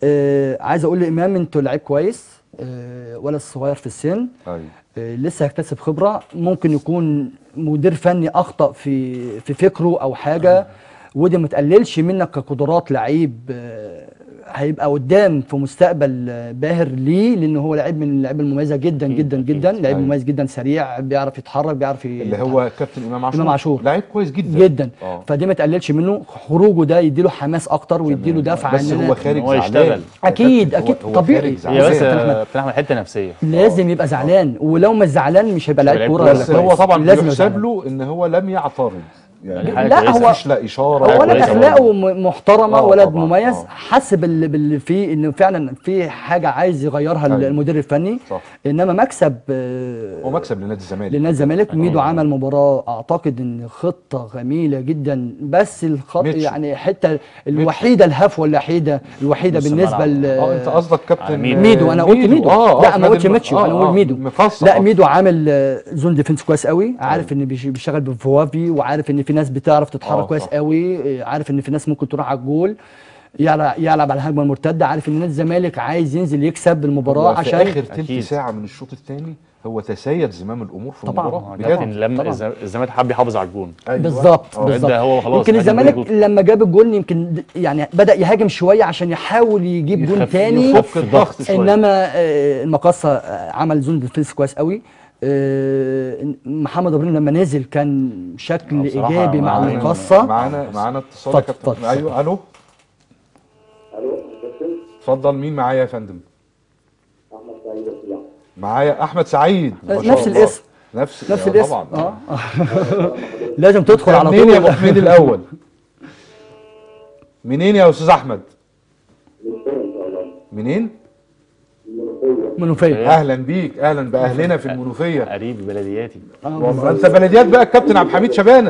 آه، عايز اقول لامام انتوا لعيب كويس آه، ولد صغير في السن ايوه آه، لسه هيكتسب خبره ممكن يكون مدير فني اخطا في في فكره او حاجه ودي ما تقللش منك كقدرات لعيب آه، هيبقى قدام في مستقبل آه، باهر ليه لان هو لعيب من اللعيبه المميزه جدا أكيد، جدا أكيد. جدا لعيب أيوة. مميز جدا سريع بيعرف يتحرك بيعرف ي- اللي هو كابتن امام عاشور إمام عاشور. لعيب كويس جدا جدا اه فدي ما تقللش منه خروجه ده يديله حماس اكتر ويديله دفعه بس إن هو أنا- خارج إن هو زعلان. يشتغل. أكيد، هو- أكيد، هو طبيعي. خارج هي زعلان. بس أحمد. بتعمل حته نفسيه لازم يبقى زعلان ولو مش زعلان مش هيبقى لعيب لعيب كوره كورة بس ولا هو كويس. طبعا لازم يبقى يحسب زعلان. له ان هو لم يعترض يعني يعني حاجة لا، كويسة. هو- مفيش لا اشاره هو ولد كويسة اخلاقه برضه. م- محترمه آه، ولد طبعاً، مميز آه. حس بال- باللي فيه انه فعلا في حاجه عايز يغيرها أيوة. المدير الفني صح انما مكسب آه، هو مكسب لنادي الزمالك لنادي الزمالك أكيد. ميدو عمل مباراه اعتقد ان خطه جميله جدا بس الخط ميتشو. يعني الحته الوحيده الهفوه الوحيده الوحيده نص بالنسبه الملعب. ل اه انت قصدك كابتن على ميدو. ميدو انا قلت ميدو اه لا في ما نادي قلتش الم- ميتشو آه، انا آه، بقول ميدو مفصل لا آه. ميدو عامل آه، زون ديفنس كويس قوي عارف ان بيش- بيشتغل بفوافي وعارف ان في ناس بتعرف تتحرك آه، كويس صح. قوي آه، عارف ان في ناس ممكن تروح على الجول يلعب يلعب على الهجمه المرتده عارف ان نادي الزمالك عايز ينزل يكسب المباراه هو في عشان اخر تلت أكيد. ساعه من الشوط الثاني هو تسيد زمام الامور في طبعاً. المباراه آه، بجد كابتن لما طبعاً. الز- الزمالك حب يحافظ على الجون أيوة. بالظبط آه. بالظبط ده هو خلاص يمكن هاجم الزمالك بالجول. لما جاب الجول يمكن د- يعني بدا يهاجم شويه عشان يحاول يجيب جون يخف- تاني يخف الضغط شويه انما آه، المقصه آه، عمل زون ديفنس كويس قوي آه، محمد ابراهيم لما نزل كان شكل آه، بصراحة ايجابي مع معانا- المقصه معانا معانا اتصال يا اتفضل، كابتن اتفضل. ايوه الو الو كابتن اتفضل مين معايا يا فندم احمد سعيد الصيام معايا احمد سعيد ما شاء نفس الله. الاسم نفس نفس آه، الاسم طبعا اه لازم تدخل على منين يا ابو طول حميد الاول منين يا استاذ احمد للخير ان شاء الله منين المنوفيه منوفيه اهلا بيك اهلا باهلنا في المنوفيه قريب بلدياتي والله انت بلديات بقى الكابتن عبد الحميد شبانه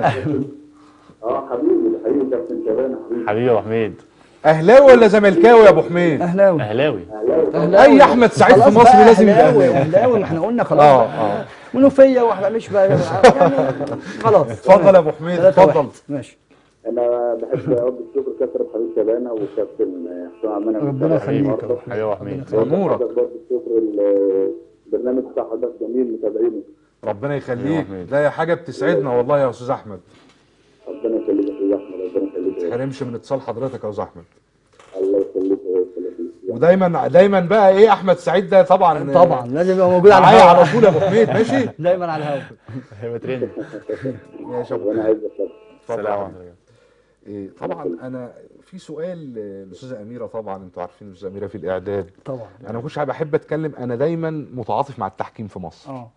اه حبيبي حبيبي كابتن شبانه حبيبي حبيبي يا ابو حميد اهلاوي ولا زملكاوي يا ابو حميد اهلاوي اهلاوي أهلاوي. اي احمد سعيد في خلاص مصر بقى لازم يبقى اهلاوي اهلاوي اهلاوي ما احنا قلنا خلاص اه بقى. اه منوفيه واحده مش بقى يعني خلاص اتفضل يا ابو حميد ثلاثة اتفضل واحد. ماشي انا بحب اقضي الشكر كابتن حبيب شبانه وكابتن حسام عبد المنعم ربنا يخليك النهاردة. حبيبي يا ابو حميد أمورك. برضه الشكر البرنامج بتاع حضرتك جميل متابعينه ربنا يا يخليك أحمد. ده حاجه بتسعدنا والله يا استاذ احمد ربنا يخليك يا استاذ احمد ربنا يخليك ما تحرمش من اتصال حضرتك يا استاذ احمد الله يخليك ويخليك ودايما دايما بقى ايه احمد سعيد ده طبعا طبعا لازم يبقى موجود على معايا على الهواء طول يا ابو حميد ماشي دايما على الهواء هيبقى ترند ماشي يا ابو وانا حميد عايز اتفضل اتفضل يا سلام أحمد. إيه، طبعا انا في سؤال آه، الاستاذه اميره طبعا انتوا عارفين الاستاذه اميره في الاعداد طبعا انا ما كنتش بحب اتكلم انا دايما متعاطف مع التحكيم في مصر اه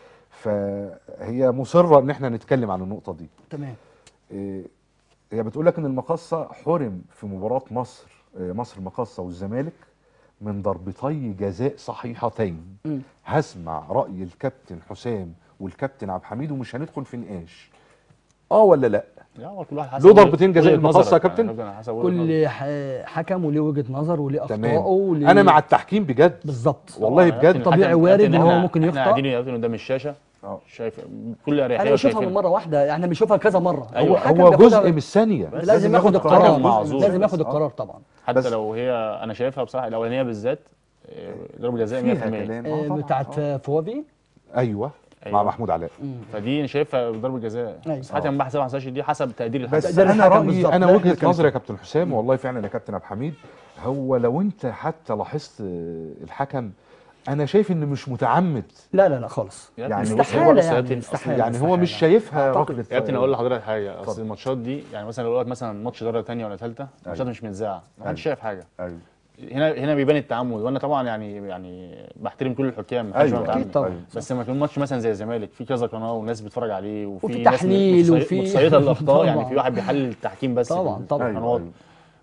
فهي مصره ان احنا نتكلم عن النقطه دي تمام إيه، هي بتقول لك ان المقصه حرم في مباراه مصر آه، مصر المقصه والزمالك من ضربتي جزاء صحيحتين مم. هسمع راي الكابتن حسام والكابتن عبد الحميد ومش هندخل في نقاش اه ولا لا لا هو كل واحد حسب له ضربتين جزاء وجهة المقصة يا نظرك. كابتن؟ يعني ربنا حسب وجهة نظرك. كل ح- حكم وليه وجهه نظر وليه اخطائه تمام وليه انا مع التحكيم بجد بالظبط والله طبعاً. بجد الكابتن- طبيعي الحكم- وارد الكابتن إن هو إحنا- ممكن احنا يخطأ. قاعدين قاعدين قدام الشاشه آه. شايف بكل اريحيه انا بشوفها وشايفين. من مره واحده احنا بنشوفها كذا مره هو أيوة. الحكم هو بياخدها- جزء من الثانيه بس لازم ياخد قرار القرار معذور. لازم ياخد بس. آه. القرار طبعا حتى بس- لو هي انا شايفها بصراحه الاولانيه بالذات آه، ضربه جزاء 100% فيها كلام آه، آه طبعاً. بتاعت فوابي ايوه مع أيوة. محمود علاء فدي انا شايفها ضربه جزاء أيوة. بس حتى ما بحسبها ما حسبهاش دي حسب تقدير الحكم بس ده انا الحكم رايي بالظبط. انا ده وجهه الحكم. نظري يا كابتن حسام والله فعلا يا كابتن عبد الحميد هو لو انت حتى لاحظت آه، الحكم انا شايف انه مش متعمد لا لا لا خالص يعني استحالة بص- يعني، بص- استحالة. يعني هو مش شايفها أعتقد. ركله يا ابني اقول لحضرتك حاجه اتفضل. اصل الماتشات دي يعني مثلا لو قلت مثلا ماتش درجه ثانيه ولا ثالثه الماتشات مش متذاعه ما حدش شايف حاجه ايوه هنا هنا بيبان التعمد وانا طبعا يعني يعني بحترم كل الحكام ما حدش أيوة، بيعمل أكيد تعمد. طبعا. بس لما يكون ماتش مثلا زي الزمالك في كذا قناه والناس بتتفرج عليه وفي وفي ناس تحليل متصي- وفي- متصيده الاخطاء يعني طبعا. في واحد بيحلل التحكيم بس طبعا، في طبعا. القنوات أيوة.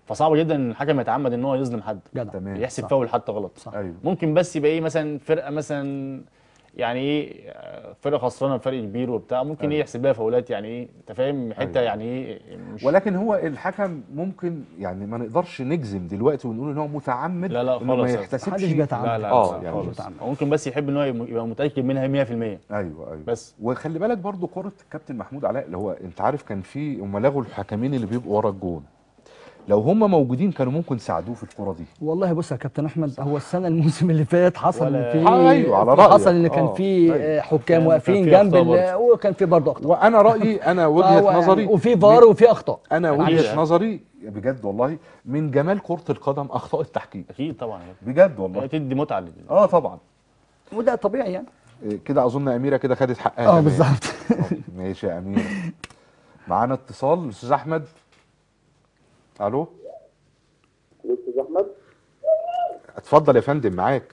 فصعب جدا ان الحكم يتعمد ان هو يظلم حد جدع تمام يحسب صح. فاول حتى غلط صح. ايوه ممكن بس يبقى ايه مثلا فرقه مثلا يعني ايه آه، فرقه خسرانه بفرق كبير وبتاع ممكن أيوة. ايه يحسب لها فاولات يعني ايه انت فاهم حته أيوة. يعني ايه مش ولكن هو الحكم ممكن يعني ما نقدرش نجزم دلوقتي ونقول ان هو متعمد لا لا إنه ما خالص. يحتسبش محدش بيتعمد. لا لا اه لا يعني خالص بتعمل. هو ممكن بس يحب ان هو يبقى متاكد منها 100% ايوه ايوه بس وخلي بالك برضو كرة الكابتن محمود علاء اللي هو انت عارف كان في هم لغوا الحكمين اللي بيبقوا ورا الجون لو هم موجودين كانوا ممكن ساعدوه في الكرة دي والله بص يا كابتن احمد هو السنه الموسم اللي فات حصل ولا- ان في آه، أيوة، على رأيك. حصل ان كان آه، في أيوة. آه، حكام كان- واقفين كان في جنب أخطاء ال- وكان في برضه اخطاء وانا رأيي انا آه، وجهة ويعني- نظري وفي فار وفي اخطاء انا معلش. وجهة نظري بجد والله من جمال كرة القدم اخطاء التحكيم اكيد طبعا بجد هي والله تدي متعه لل- اه طبعا وده طبيعي يعني إيه، كده اظن اميره كده خدت حقها اه كمان. بالظبط آه، ماشي يا اميره معانا اتصال استاذ احمد الو استاذ احمد اتفضل يا فندم معاك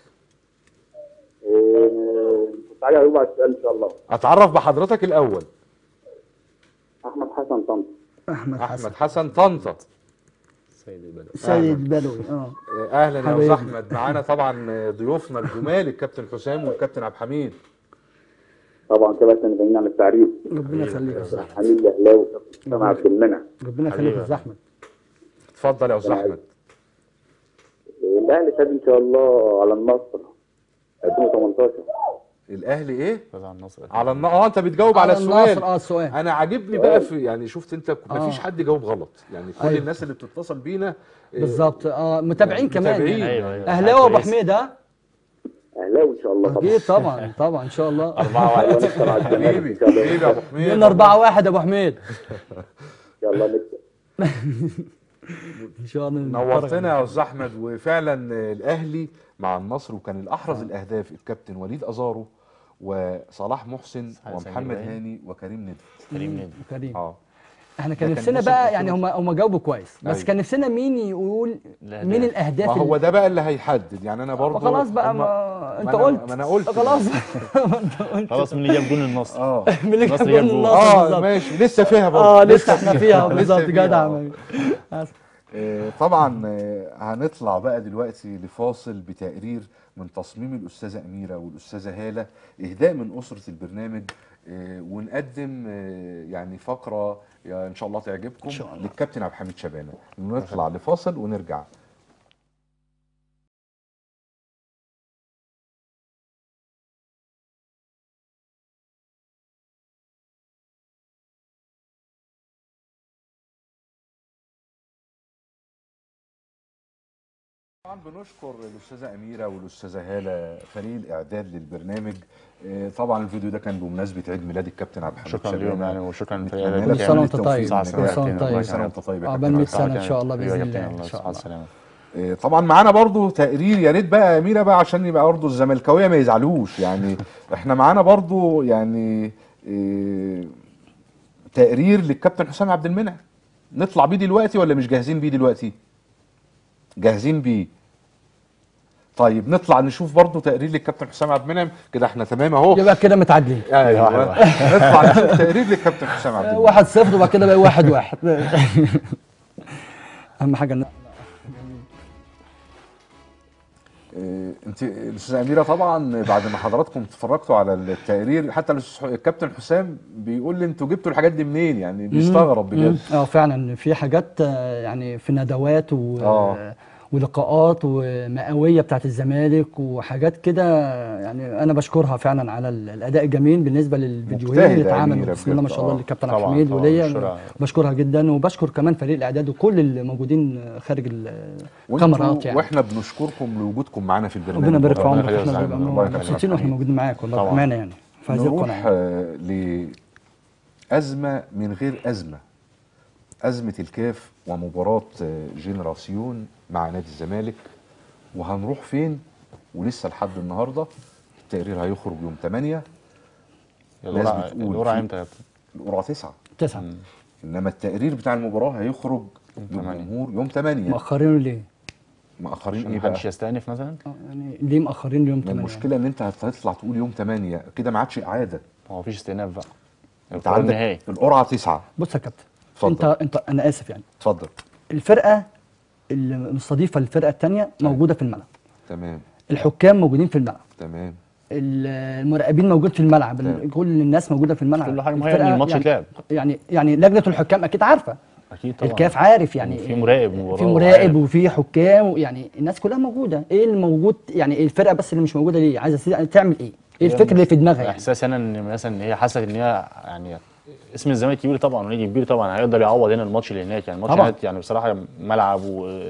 إيه، كنت عايز اجاوب على السؤال ان شاء الله اتعرف بحضرتك الاول احمد حسن طنط احمد حسن احمد حسن طنطا سيد البلد سيد بدوي اه آه، اهلا يا حبيبي. استاذ احمد معانا طبعا آه، ضيوفنا الجمال الكابتن حسام والكابتن عبد الحميد طبعا كده كان بعيد عن التعريف ربنا يخليك يا أستاذ. حميد الاهلاوي سامع عبد المنعم ربنا يخليك يا أستاذ احمد اتفضل يا استاذ احمد إيه، الاهلي فاز ان شاء الله على النصر 2018 الاهلي ايه فاز على النصر على الن... اه انت بتجاوب على, على السؤال النصر اه السؤال انا عاجبني بقى في يعني شفت انت مفيش آه. حد جاوب غلط يعني كل أيوة. الناس اللي بتتصل بينا آه، بالظبط اه متابعين كمان متابعين. يعني. ايوه ايوه اهلاوي ابو كويس. حميد ها اهلاوي ان شاء الله طبعا اكيد طبعا طبعا ان شاء الله 4 1 يلا نكسب على الزمالك حبيبي ان شاء الله حبيبي يا ابو حميد يلا 4 1 ابو حميد يلا نكسب ان شاء الله نورتنا يا استاذ احمد وفعلا آه، الاهلي مع النصر وكان الاحرز الاهداف الكابتن وليد ازارو وصلاح محسن سعد ومحمد سمير هاني وكريم ندى كريم نادي كريم اه احنا كان ده كان نفسنا موسم بقى 2000 يعني هم هم جاوبوا كويس بس أيوة. كان نفسنا مين يقول الأهداف. مين ما الاهداف هو اللي- ده بقى اللي هيحدد يعني انا برضه خلاص بقى هم- ما انت ما أنا- قلت ما أنا قلت. خلاص ما انت قلت خلاص مين اللي جاب جون النصر اه من اللي النصر جاب جاب جول جول. النصر اه بالظبط. ماشي لسه فيها برضه اه لسه احنا فيها لسه بالظبط فيها، جدع آه. آه، طبعا آه، هنطلع بقى دلوقتي لفاصل بتقرير من تصميم الاستاذه اميره والاستاذه هاله اهداء من اسره البرنامج آه، ونقدم آه، يعني فقره يا ان شاء الله تعجبكم إن شاء الله. للكابتن عبد الحميد شبانه نطلع لفاصل ونرجع طبعا بنشكر الاستاذه اميره والاستاذه هاله فريق الاعداد للبرنامج آه، طبعا الفيديو ده كان بمناسبه عيد ميلاد الكابتن عبد الحميد شكرا شبانة. ليهم يعني وشكرا نتمنى لفريق لك كل سنة كل وأنت التوفيق طيب. من كل النجاح. سنة وأنت طيب. كل سنه وانت طيب يا عقبال كابتن 100 عبد سنة إن شاء الله بإذن الله. الله إن شاء مع الله. السلامه آه، طبعا معانا برضو تقرير يا ريت بقى يا اميره بقى عشان يبقى برضو الزملكاويه ما يزعلوش يعني احنا معانا برضو يعني آه، تقرير للكابتن حسام عبد المنعم نطلع بيه دلوقتي ولا مش جاهزين بيه دلوقتي جاهزين بيه طيب نطلع نشوف برضو تقرير للكابتن حسام عبد المنعم كده احنا تمام اهو يبقى كده متعادلين ايوه نطلع نشوف تقرير للكابتن حسام عبد المنعم واحد صفر وبعد كده بقى واحد واحد اهم حاجه إن- آه، انت الاستاذه اميره طبعا بعد ما حضراتكم اتفرجتوا على التقرير حتى الأستاذ- الكابتن حسام بيقول لي انتوا جبتوا الحاجات دي منين يعني بيستغرب بجد اه فعلا في حاجات آه، يعني في ندوات و آه. ولقاءات ومئويه بتاعت الزمالك وحاجات كده يعني انا بشكرها فعلا على ال- الاداء الجميل بالنسبه للفيديوهين مجتهدة اللي يا اتعملوا أميرة بسم الله ما بجد، شاء الله آه. للكابتن عبد طبعاً، الحميد طبعاً، وليا بشكرها. بشكرها جدا وبشكر كمان فريق الاعداد وكل اللي موجودين خارج ال- الكاميرات وانتوا يعني واحنا بنشكركم لوجودكم معانا في البرنامج ربنا يبارك في والله. عمرك يخليك يا احنا أستاذ. بنبقى الله يخليك. مبسوطين واحنا موجودين معاك والله طبعاً. بامانه يعني في هذه نروح القناه آه، لأزمة من غير أزمة أزمة الكاف ومباراة آه، جينراسيون مع نادي الزمالك وهنروح فين ولسه لحد النهارده التقرير هيخرج يوم 8 ناس القرعه بتقول القرعه في- امتى يا كابتن؟ القرعه 9 تسعه انما التقرير بتاع المباراه هيخرج تمانية. للجمهور يوم 8 مأخرينه ليه؟ مأخرين عشان ايه بقى؟ محدش يستأنف مثلا آه، يعني ليه مأخرين اليوم ما 8 المشكله ان انت هتطلع تقول يوم 8 كده ما عادش اعاده هو مفيش استئناف بقى انت القرار عندك النهائي القرعه 9 بص يا كابتن اتفضل. انت انت انا اسف يعني اتفضل الفرقه المستضيفه للفرقه الثانيه موجوده في الملعب تمام الحكام موجودين في الملعب تمام ال- المراقبين موجود في الملعب تمام. كل الناس موجوده في الملعب كل حاجة مهيأ الفرقة إن الماتش يعني يتلعب. يعني يعني لجنه الحكام اكيد عارفه اكيد طبعا الكاف عارف يعني في مراقب مباراة في مراقب وعارف. وفي حكام يعني الناس كلها موجوده ايه الموجود يعني الفرقه بس اللي مش موجوده ليه عايزه تس- تعمل ايه ايه هي الفكر اللي في دماغها يعني احساس انا ان مثلا هي حست ان هي يعني اسم الزمالك كبير طبعا ونادي كبير طبعا هيقدر يعوض هنا الماتش اللي هناك يعني الماتش طبعاً. هناك يعني بصراحه ملعب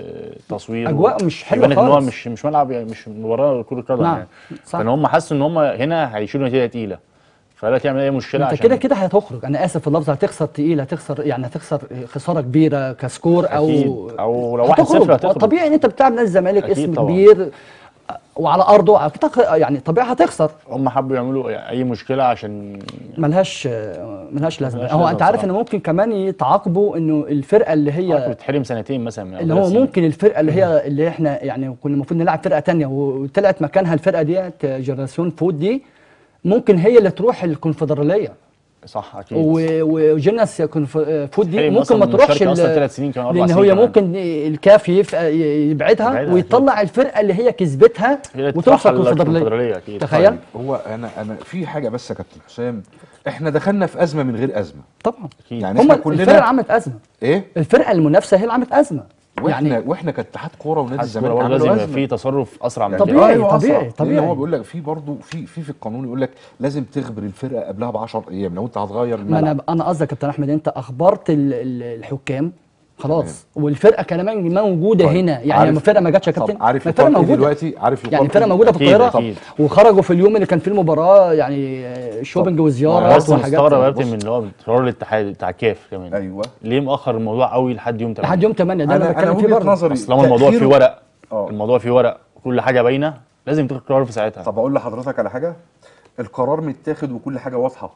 وتصوير أجواء و- مش حلوة يبان ان هو خالص. مش مش ملعب يعني مش مباراه كره قدم نعم، يعني صح. فان هم حسوا ان هم هنا هيشيلوا نتيجه تقيله فلا تعمل اي مشكله انت عشان كده كده هتخرج انا اسف في اللفظ هتخسر تقيل هتخسر يعني هتخسر خساره كبيره كسكور او أكيد. أو لو 1-0 هتخرج. هتخرج. طبيعي ان انت بتلعب نادي الزمالك أكيد اسم طبعاً. كبير وعلى ارضه أكيد هتخ- يعني طبيعي هتخسر هم حبوا يعملوا اي مشكله عشان ملهاش ملهاش لازمه ملهاش هو لازمة انت عارف ان بصراحة. ممكن كمان يتعاقبوا انه الفرقه اللي هي تتحرم سنتين مثلا من اللي أو هو ثلاث سنين. ممكن الفرقه اللي هي اللي احنا يعني كنا المفروض نلعب فرقه تانية وطلعت مكانها الفرقه ديت جنراسيون فود دي ممكن هي اللي تروح الكونفدراليه صح اكيد و- وجيناس كونف- فود دي تحرم ممكن أصلاً ما من تروحش المشاركة أصلاً ال- ثلاث سنين كمان، أربع لان سنين هي كمان. ممكن الكاف يف- يبعدها يبعدها ويطلع الفرقه اللي هي كسبتها هي اللي وتوصل ترحل الكونفدراليه الكونفدرالية أكيد. تخيل طيب هو انا انا في حاجه بس يا كابتن حسام احنا دخلنا في ازمه من غير ازمه طبعا أكيد. يعني هم احنا الفرقه اللي كلنا عملت ازمه ايه الفرقه المنافسه هي اللي عملت ازمه واحنا يعني واحنا كاتحاد كوره ونادي حاسس الزمالك برضه لازم عملوا يبقى ازمه في تصرف اسرع من يعني كده طبيعي، أيوة طبيعي، أسرع. طبيعي. لان هو بيقول لك في برضه في في في القانون يقول لك لازم تخبر الفرقه قبلها ب 10 ايام لو انت هتغير ما الملعب انا انا قصدي يا كابتن احمد انت اخبرت ال- ال- الحكام خلاص والفرقه كمان موجوده طيب. هنا يعني عارف- لما الفرقه ما جاتش يا طب كابتن عارف ما الفرقه يقال إيه موجوده دلوقتي عارف يقال يعني الفرقه إيه؟ موجوده في أكيد، القاهره أكيد. وخرجوا في اليوم اللي كان فيه المباراه يعني آه، شوبينج طب. انا وزياره بس وحاجات مستغرب يا بص. كابتن من اللي هو قرار الاتحاد بتاع الكاف كمان ايوه ليه مأخر الموضوع قوي لحد يوم 8 لحد يوم 8 ده انا انا انا بتكلم فيه وجهه برضه نظري اصل لما الموضوع فيه تأخير- ورق اه الموضوع فيه ورق كل حاجه باينه لازم تاخد قرار في ساعتها طب اقول لحضرتك على حاجه القرار متاخد وكل حاجه واضحه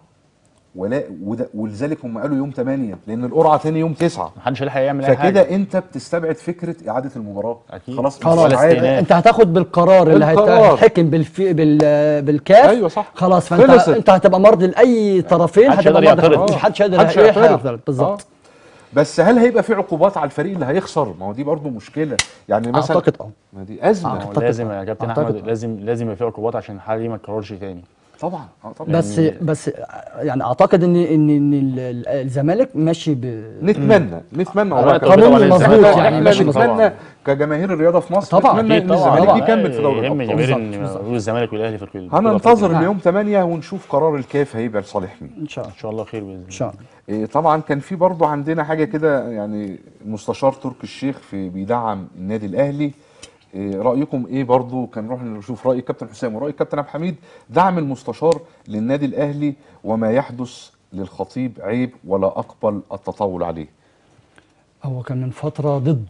ولا وده ولذلك هم قالوا يوم 8 لان القرعه تاني يوم 9 محدش هيلحق يعمل اي حاجه فكده انت بتستبعد فكره اعاده المباراه أكيد. خلاص خلاص. مش ولا عادة. استئناف. انت هتاخد بالقرار اللي هيت- بالقرار. هيتحكم بالفي بال بالكاف أيوة صح. خلاص فانت خلصت. انت هتبقى مرضي لاي طرفين محدش هتبقى يقدر مرضي يعترض. مش حدش يقدر محدش يعترض يعترض. بالظبط آه. بس هل هيبقى في عقوبات على الفريق اللي هيخسر ما هو دي برضو مشكله يعني مثلا اعتقد اه ما دي ازمه هو أعتقد لازم آه. يا كابتن أعتقد احمد آه. لازم لازم يبقى في عقوبات عشان الحاله دي ما تكررش تاني طبعا اه طبعا بس بس يعني اعتقد ان ان ان ال- ال- الزمالك ماشي ب نتمنى نتمنى على والله رأي كابتن. طبعاً قانون الزمالك مظبوط طبعاً يعني احنا ماشي طبعاً. نتمنى كجماهير الرياضه في مصر طبعاً. نتمنى اكيد ان طبعا الزمالك طبعاً. يكمل في دوري يهم الابطال جماهير بالظبط، ان بالظبط. يقولوا الزمالك والاهلي في البطولة هننتظر نعم. ليوم 8 ونشوف قرار الكاف هيبقى لصالح مين ان شاء الله ان شاء الله خير باذن ان الله شاء الله إيه، طبعا كان في برضه عندنا حاجه كده يعني المستشار تركي الشيخ في بيدعم النادي الاهلي إيه، رايكم ايه برضه كان نروح نشوف راي الكابتن حسام وراي الكابتن عبد الحميد دعم المستشار للنادي الاهلي وما يحدث للخطيب عيب ولا اقبل التطاول عليه هو كان من فتره ضد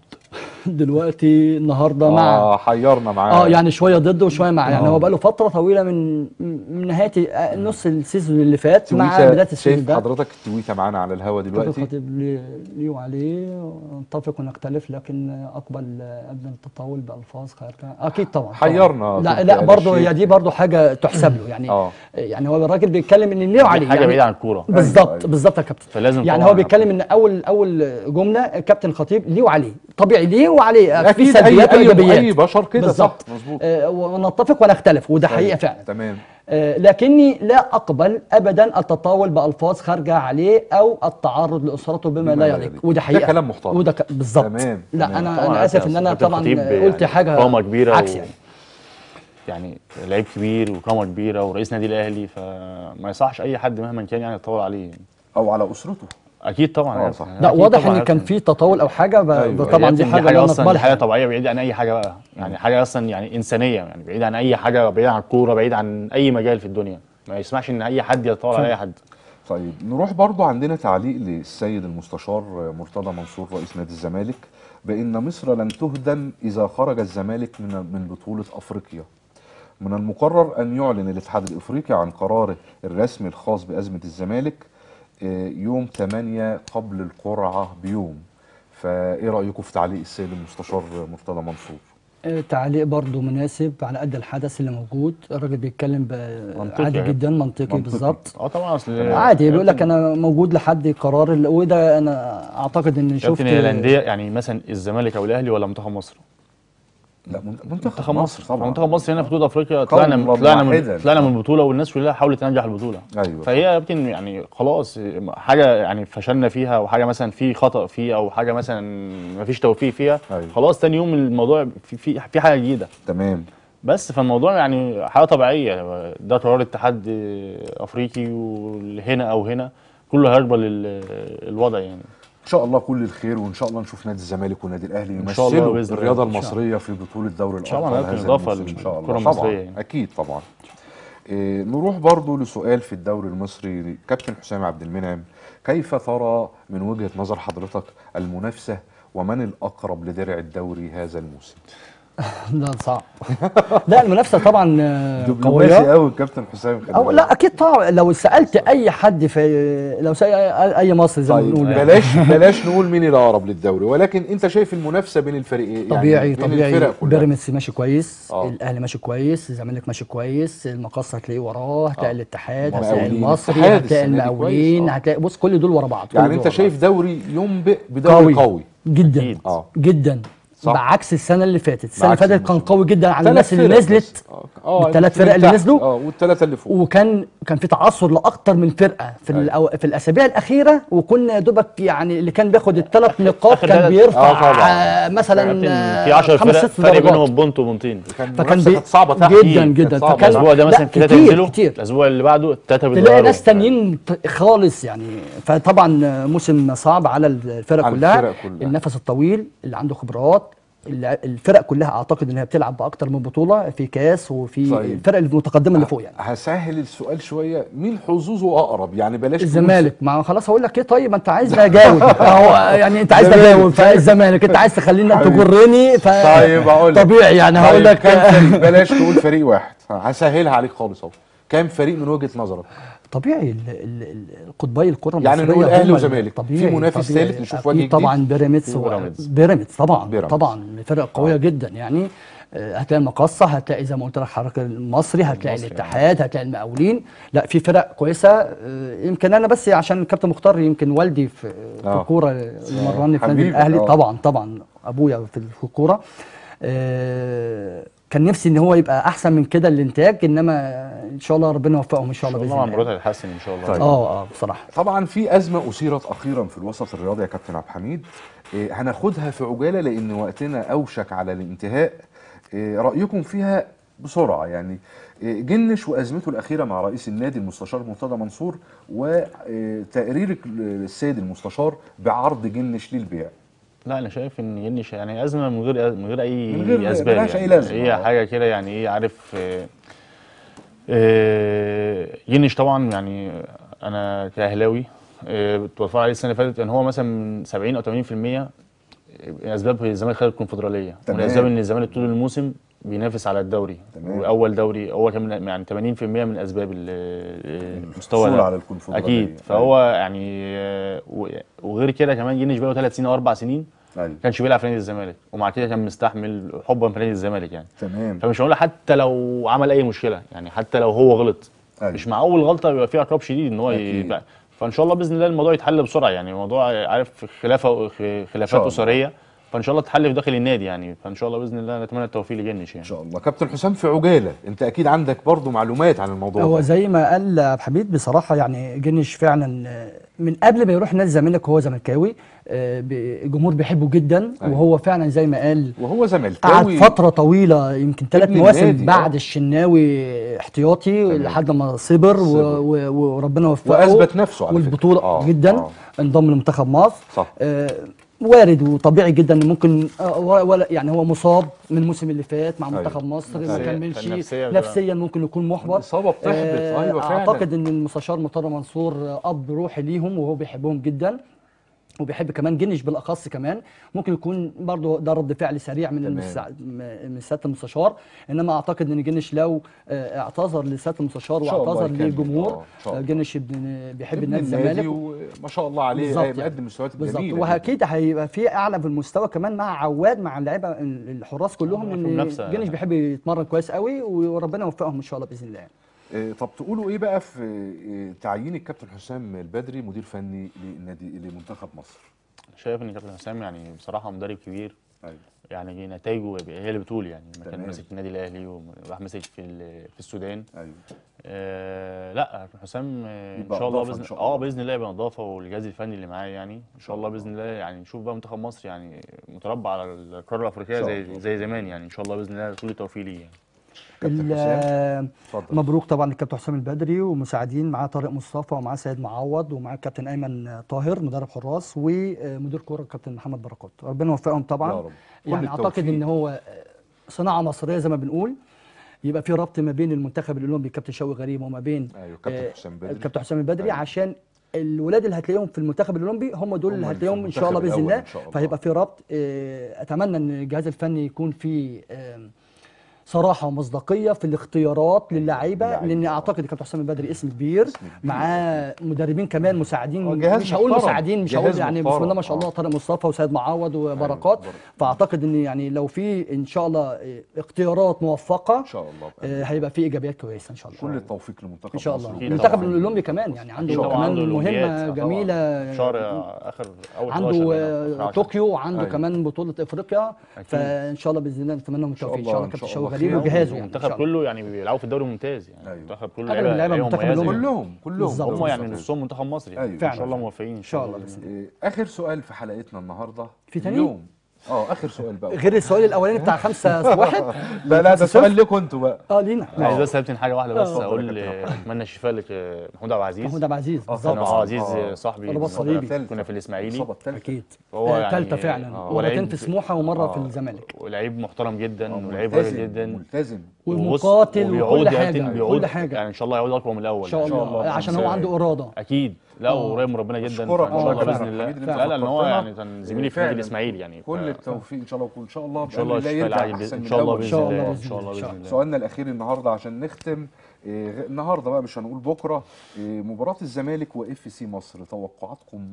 دلوقتي النهارده مع اه حيرنا معاه اه يعني شويه ضد وشويه مع يعني آه. هو بقاله فتره طويله من من نهايه آه، نص السيزون اللي فات مع تويتة- بدايه السيزون شايف ده حضرتك التويته معانا على الهوا أعتقد دلوقتي الخطيب ليه ليه وعليه نتفق ونختلف لكن اقبل قبل التطاول بالفاظ خارجه اكيد طبعا طبعاً. حيرنا لا تركي لا آل برضه الشيخ. هي دي برضه حاجه تحسب له يعني آه. يعني هو الراجل بيتكلم ان ليه وعليه حاجه يعني بعيده عن الكوره بالظبط أيوة. بالظبط يا كابتن فلازم يعني طبعاً هو بيتكلم ان اول اول جمله الكابتن الخطيب ليه وعليه طبيعي ليه وعليه في اكيد سلبيات اي اي, وايجابيات أي بشر كده صح بالظبط مظبوط آه ونتفق ونختلف وده حقيقه طيب، فعلا تمام آه، لكني لا اقبل ابدا التطاول بالفاظ خارجه عليه او التعرض لاسرته بما, بما لا لا يليق يليق. وده ده حقيقه كلام محترم. وده ك... بالظبط تمام، لا تمام. انا طبعاً انا اسف ان انا كابتن طبعا الخطيب قلت يعني حاجه قامة كبيرة عكس و- يعني يعني لعيب كبير وقامه كبيره ورئيس نادي الاهلي فما يصحش اي حد مهما كان يعني يتطاول عليه او على اسرته اكيد طبعا آه، يعني صح. لا أكيد واضح طبعاً ان كان عارف. في تطاول او حاجه ب... أيوة. طبعا دي دي حاجه حاجه لا اصلا دي نقبلها حاجه يعني. طبيعيه بعيده عن اي حاجه بقى يعني حاجه اصلا يعني انسانيه يعني بعيده عن اي حاجه بعيده عن الكوره بعيد عن اي مجال في الدنيا ما يسمحش ان اي حد يتطاول على اي حد طيب نروح برضو عندنا تعليق للسيد المستشار مرتضى منصور رئيس نادي الزمالك بأن مصر لن تهدم إذا خرج الزمالك من من بطولة أفريقيا من المقرر أن يعلن الاتحاد الإفريقي عن قراره الرسمي الخاص بأزمة الزمالك آه، يوم 8 قبل القرعة بيوم فإيه رأيكم في تعليق السيد المستشار مرتضى منصور؟ آه، تعليق برضو مناسب على قد الحدث اللي موجود الراجل بيتكلم منطقي عادي يعني. جدا منطقي, منطقي. بالظبط اه طبعا اصل عادي بيقول لك انا موجود لحد قرار ال- وده انا اعتقد ان شفت شفت الانديه يعني مثلا الزمالك او الاهلي ولا منتخب مصر؟ لا من- منتخب مصر طبعا منتخب مصر هنا في بطوله افريقيا قولا طلعنا طلعنا واحدا. من طلعنا من البطوله والناس كلها حاولت تنجح البطوله ايوه فهي يمكن يعني خلاص حاجه يعني فشلنا فيها او حاجه مثلا في خطا فيه او حاجه مثلا ما فيش توفيق فيها أيوة. خلاص تاني يوم الموضوع في في, في حاجه جديده تمام بس فالموضوع يعني حاجه طبيعيه ده قرار اتحاد افريقي وهنا او هنا كله هيقبل ال- الوضع يعني ان شاء الله كل الخير وان شاء الله نشوف نادي الزمالك والنادي الاهلي إن شاء الله يمثلوا بإذن الله. الرياضه إن شاء المصريه في بطوله دوري شاء الله الابطال هيكون هذا إضافة الموسم ان شاء للكرة الله المصرية طبعا يعني. اكيد طبعا إيه نروح برضو لسؤال في الدوري المصري كابتن حسام عبد المنعم كيف ترى من وجهه نظر حضرتك المنافسه ومن الاقرب لدرع الدوري هذا الموسم لا صعب لا المنافسه طبعا آه، دبلوماسي قويه قوي الكابتن حسام خلي أو بالك. لا اكيد طبعا لو سالت اي حد في لو سال اي مصري زي ما طيب بنقول يعني. بلاش بلاش نقول مين الاقرب للدوري ولكن انت شايف المنافسه بين الفريقين يعني طبيعي بين طبيعي الفرق كلها بيراميدز ماشي كويس آه. الاهلي ماشي كويس الزمالك ماشي كويس المقص هتلاقيه وراه هتلاقي الاتحاد هتلاقي المقاولين. المصري الاتحاد هتلاقي السنة دي المقاولين كويس، آه. هتلاقي بص كل دول ورا بعض كل يعني دول انت ورا شايف دوري ينبئ بعض. بدوري قوي جدا أكيد. اه جدا صح. بعكس السنه اللي فاتت السنه اللي بعكس فاتت كان الموسم. قوي جدا على ثلاث الناس اللي فرق نزلت بس. اه اه بالثلاث اللي فرق اللي تحت. نزلوا. اه والثلاثه اللي فوق وكان كان في تعثر لاكتر من فرقه في أيوة. الأو... في الاسابيع الاخيره وكنا يا دوبك يعني اللي كان بياخد الثلاث نقاط آخر كان ثلاث- بيرفع آه طبعاً. آه، مثلا كابتن، آه، في 10 خمس فرق ست فرق درجات. بينهم بونت وبونتين كان فكان المنافسة بي... كانت صعبه تحت جدا كانت جدا صعبة. فكان الاسبوع ده مثلا لا، في ثلاثه كتير ينزلوا كتير الاسبوع اللي بعده ثلاثه تلاقي بيتغيروا ناس تانيين ت- خالص يعني فطبعا موسم صعب على الفرق على كلها الفرق كلها. النفس الطويل اللي عنده خبرات اللي- الفرق كلها اعتقد انها بتلعب باكتر من بطوله في كاس وفي طيب. الفرق المتقدمه اللي فوق يعني هسهل السؤال شويه مين حظوظه اقرب يعني بلاش تقول الزمالك ما خلاص هقول لك ايه طيب ما انت عايزني اجاوب هو يعني انت عايز الزمالك. اجاوب فالزمالك انت عايز تخليني تجرني ف طيب اقول لك طبيعي يعني هقول طيب لك كام فريق بلاش تقول فريق واحد هسهلها عليك خالص اهو كام فريق من وجهه نظرك طبيعي ال- ال- ال- القطبي الكره يعني المصريه نقول أهلي هم وزمالك. طبيعي في منافس طبيعي. ثالث نشوف أكيد وجه جديد؟ طبعا بيراميدز في و- بيراميدز. بيراميدز طبعا بيراميدز. طبعا فرق قويه جدا يعني آه، هتلاقي المقصه هتلاقي زي ما قلت لك حضرتك المصري هتلاقي المصري، الاتحاد هتلاقي المقاولين لا في فرق كويسه آه، يمكن انا بس عشان الكابتن مختار يمكن والدي في في آه. الكوره اللي مرني في النادي حبيبي، الاهلي آه. طبعا طبعا ابويا في في الكوره آه، كان نفسي ان هو يبقى احسن من كده الانتاج انما ان شاء الله ربنا يوفقهم ان شاء ان الله شاء باذن الله مع الله مرات هيتحسن ان شاء الله طيب. اه اه بصراحه طبعا في ازمه اثيرت اخيرا في الوسط الرياضي يا كابتن عبد الحميد إيه هناخدها في عجاله لان وقتنا اوشك على الانتهاء إيه رايكم فيها بسرعه يعني إيه جنش وازمته الاخيره مع رئيس النادي المستشار مرتضى منصور وتقرير السيد المستشار بعرض جنش للبيع لا انا شايف ان ينش يعني ازمه من غير من غير اي من غير- اسباب ملهاش يعني أي لازمة. هي حاجه كده يعني ايه عارف آه، آه، ينش طبعا يعني انا كاهلاوي آه، كنت بتفرج عليه السنه اللي فاتت ان هو مثلا من 70 او 80% من اسباب الزمالك خد الكونفدراليه من تمام. اسباب ان الزمالك طول الموسم بينافس على الدوري تمام. واول دوري هو كان من يعني 80% من اسباب ال- المستوى الحصول ده على الكونفدرالية. اكيد فهو يعني آه، و- وغير كده كمان ينش بقاله ثلاث سنين او اربع سنين أيوة. ما كانش بيلعب في نادي الزمالك ومع كده كان مستحمل حبا في نادي الزمالك يعني تمام فمش هقول حتى لو عمل اي مشكله يعني حتى لو هو غلط أيوة. مش مع اول غلطه بيبقى فيه عقاب شديد ان هو أكيد. يبقى فان شاء الله باذن الله الموضوع يتحل بسرعه يعني الموضوع عارف خلافه خلافات الله. اسريه فان شاء الله تحل في داخل النادي يعني فان شاء الله باذن الله نتمنى التوفيق لجنش يعني ان شاء الله كابتن حسام في عجاله انت اكيد عندك برضو معلومات عن الموضوع هو ده. زي ما قال عبد الحميد بصراحه يعني جنش فعلا آه، من قبل ما يروح نادي الزمالك هو زملكاوي آه، ب- الجمهور بيحبه جدا أيوة. وهو فعلا زي ما قال وهو قعد زملكاوي فتره طويله يمكن ثلاث ابن مواسم النادي، بعد آه. الشناوي احتياطي تمام. لحد ما صبر و- صبر. و- وربنا وفقه واثبت نفسه على والبطوله فكرة. آه، جدا آه. انضم لمنتخب مصر صح. آه وارد وطبيعي جدا ان ممكن آه، ولا يعني هو مصاب من الموسم اللي فات مع أيوة. منتخب مصر ما نفسيا- كملش فالنفسية بتبقى- نفسيا ممكن يكون محبط الإصابة بتحبط، أيوة فعلا. اعتقد ان المستشار مرتضى منصور اب روحي ليهم وهو بيحبهم جدا وبيحب كمان جنش بالاخص كمان ممكن يكون برضه ده رد فعل سريع من تمام. المسا... م- من سياده المستشار انما اعتقد ان جنش لو آه، اعتذر لسياده المستشار إن شاء الله واعتذر يكمل. للجمهور آه، إن شاء آه، الله. جنش ابن- بيحب ابن نادي الزمالك وما شاء الله عليه بالظبط بيقدم يعني. مستويات بالظبط جميله واكيد هيبقى في اعلى في المستوى كمان مع عواد مع اللعيبه الحراس كلهم في ان منافسة. جنش بيحب يتمرن كويس قوي وربنا يوفقهم ان شاء الله باذن الله آه، طب تقولوا ايه بقى في آه، تعيين الكابتن حسام البدري مدير فني للنادي لمنتخب مصر شايف ان كابتن حسام يعني بصراحه مدرب كبير ايوه يعني نتائجه هي اللي بتقول يعني لما كان تمام. ماسك النادي الاهلي وراح ماسك في ال- في السودان ايوه آه لا كابتن حسام آه ان يبقى شاء الله إضافة إن باذن شاء اه الله. باذن الله يبقى اضافه والجهاز الفني اللي معاه يعني ان شاء الله الله. باذن الله يعني نشوف بقى منتخب مصر يعني متربع على القاره الافريقيه إن شاء زي الله. زي زمان يعني ان شاء الله باذن الله كل التوفيق ليه يعني كابتن ال- حسام اتفضل مبروك طبعا للكابتن حسام البدري ومساعدين معاه طارق مصطفى ومعاه سيد معوض ومعاه الكابتن ايمن طاهر مدرب حراس ومدير كوره الكابتن محمد بركات ربنا يوفقهم طبعا يا رب. كل يعني اعتقد التوفيق. ان هو صناعه مصريه زي ما بنقول يبقى في ربط ما بين المنتخب الاولمبي الكابتن شوقي غريب وما بين ايوه كابتن آه، حسام بدري الكابتن حسام البدري أيوة. عشان الولاد اللي هتلاقيهم في المنتخب الاولمبي هم دول هم اللي اللي في هتلاقيهم ان شاء الله المنتخب باذن الأول الله إن شاء الله. فهيبقى في ربط آه، اتمنى ان الجهاز الفني يكون فيه آه، صراحه ومصداقيه في الاختيارات للعيبه للعيبة. لان اعتقد الكابتن حسام البدري اسم كبير اسم كبير. معاه مدربين كمان آه، مساعدين جهاز مش هقول محترم. مساعدين مش جهاز هقول يعني بسم محترم. الله ما شاء الله آه. طارق مصطفى وسيد معوض وبركات بركات. فاعتقد ان يعني لو في ان شاء الله آه، اختيارات موفقه ان شاء الله بأمر آه، هيبقى في ايجابيات كويسه ان شاء الله كل التوفيق لمنتخب ان شاء مصر الله أكيد المنتخب طبعاً. الاولمبي كمان يعني عنده طبعاً كمان عنده مهمه الأولمبياد. آه، جميله طبعاً. شهر اخر اول 11 عنده بقى، آه، آخر 10. طوكيو وعنده أيوة. كمان بطوله افريقيا أكيد. فان شاء الله باذن الله نتمنى لهم شاء التوفيق ان الله، شاء الله إن كابتن شاء شوقي الله غريب خير. وجهازه يعني ان المنتخب شاء الله كله يعني بيلعبوا في الدوري الممتاز يعني أيوة. المنتخب كله أغلب اللعيبة لعيبه المنتخب مميزه الأولمبي. كلهم كلهم بالظبط. هم يعني بالظبط. نصهم منتخب مصري أيوة. ان فعلا. شاء الله موفقين ان شاء الله باذن الله إيه، اخر سؤال في حلقتنا النهارده في تاني؟ اليوم اه اخر سؤال بقى غير السؤال الاولاني بتاع خمسة واحد لا لا ده سؤال لكم انتوا بقى اه لينا عايز بس ابتن حاجه واحده بس آه. اقول اتفضل يا كابتن آه، اتمنى الشفاء لك آه، محمود عبد العزيز محمود عبد العزيز آه، بالظبط كان طبعاً. اه عزيز آه. صاحبي رباط صليبي. ثالثة. كنا في الاسماعيلي الإصابة الثالثة اكيد هو آه، يعني- تالتة فعلا آه، مرتين ولعيب- في سموحه ومره في آه، الزمالك ولعيب محترم جدا آه، ولعيب راجل ملتزم جدا ملتزم وبص- ومقاتل وبيعود وكل يا حاجة، كابتن، كل بيعود حاجة. يعني ان شاء الله يعود اقوى من الاول ان شاء شاء الله الله. عشان بس- هو عنده اراده اكيد لا آه. وقريب من ربنا جدا أشكرك فان شاء والله الله باذن فعلا. الله حميد إن لا أنت لا ان هو فكرتنا. يعني كان زميلي في فعلا. النادي الاسماعيلي يعني ف- كل التوفيق ان شاء الله وان شاء الله ان شاء الله بأمر الله الشفاء يرجع العاجل احسن ان من شاء الله الأول. باذن شاء الله الله ان بإذن شاء الله الله. باذن الله سؤالنا الاخير النهارده عشان نختم إيه، غ- النهارده بقى مش هنقول بكره إيه، مباراه الزمالك واف سي مصر توقعاتكم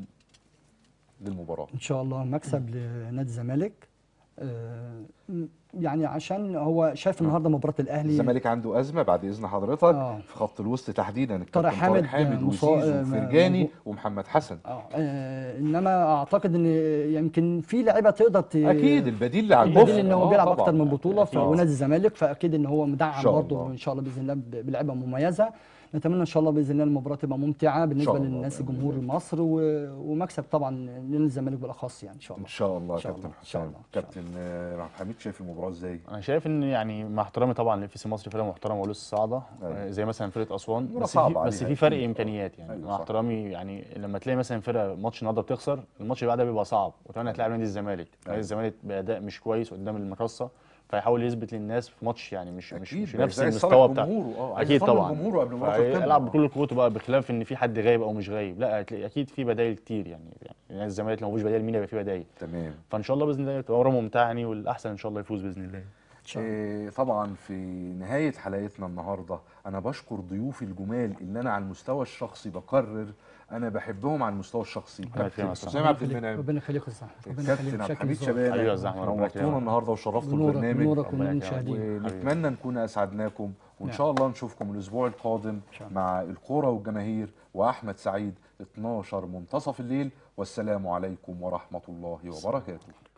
للمباراه ان شاء الله مكسب لنادي الزمالك آه، م- يعني عشان هو شايف النهارده مباراه الاهلي الزمالك عنده ازمه بعد اذن حضرتك آه. في خط الوسط تحديدا الكابتن طارق طارق حامد، حامد مصا- وزيزو آه، وفرجاني موضوع- ومحمد حسن اه آه، انما اعتقد ان يمكن في لعيبه تقدر ت... اكيد البديل اللي على البديل الكفر. ان هو آه، بيلعب طبعاً. اكتر من بطوله ف- آه. ونادي الزمالك فاكيد ان هو إن مدعم شاء برضه الله. ان شاء الله باذن الله ب- بلعيبه مميزه نتمنى ان شاء الله باذن الله المباراه تبقى ممتعه بالنسبه الله للناس بإذن جمهور الله. مصر و... ومكسب طبعا لنادي الزمالك بالاخص يعني ان شاء ان الله شاء الله إن شاء كابتن الله. إن شاء حسام الله. إن شاء كابتن آه، عبد الحميد شايف المباراه ازاي انا شايف ان يعني مع احترامي طبعا لاف سي مصر فرقه محترمه ولسه صاعده أيوة. آه، زي مثلا فرقه اسوان مباراة بس صعبة في بس عليها في فرق أكيد. امكانيات يعني أيوة مع صح. احترامي يعني لما تلاقي مثلا فرقه ماتش النهارده بتخسر الماتش اللي بعدها بيبقى صعب وكمان هتلاعب نادي الزمالك نادي الزمالك باداء مش كويس قدام المقصه فيحاول يثبت للناس في ماتش يعني مش مش, أكيد، مش بقى نفس عايز يصالح المستوى بتاع جمهوره، آه، عايز اكيد يطمن طبعا جمهوره قبل مباراة القمة. العب بكل قوته بقى بخلاف ان في حد غايب او مش غايب لا هتلاقي اكيد في بدايل كتير يعني يعني نادي الزمالك لو مفيش بدايل مين هيبقى في بدايل تمام فان شاء الله باذن الله تبقى مباراه ممتعه يعني والاحسن ان شاء الله يفوز باذن الله ان شاء الله إيه، طبعا في نهاية حلقتنا النهاردة أنا بشكر ضيوفي الجمال اللي أنا على المستوى الشخصي بقرر أنا بحبهم على المستوى الشخصي ربنا كابتن يكرمك. حسام عبد المنعم ربنا يخليك يا أستاذ أحمد. ربنا كابتن يخليك عبد شكل الحميد الزهر. أيوة يا شباب زحمة، ربنا نورتونا يكرمك. النهارده وشرفتوا ونورك البرنامج ونورك ربنا ونور يكرمك. المشاهدين ونتمنى نكون اسعدناكم وان نعم. شاء الله نشوفكم الاسبوع القادم شاء الله. مع الكوره والجماهير واحمد سعيد 12 منتصف الليل والسلام عليكم ورحمه الله وبركاته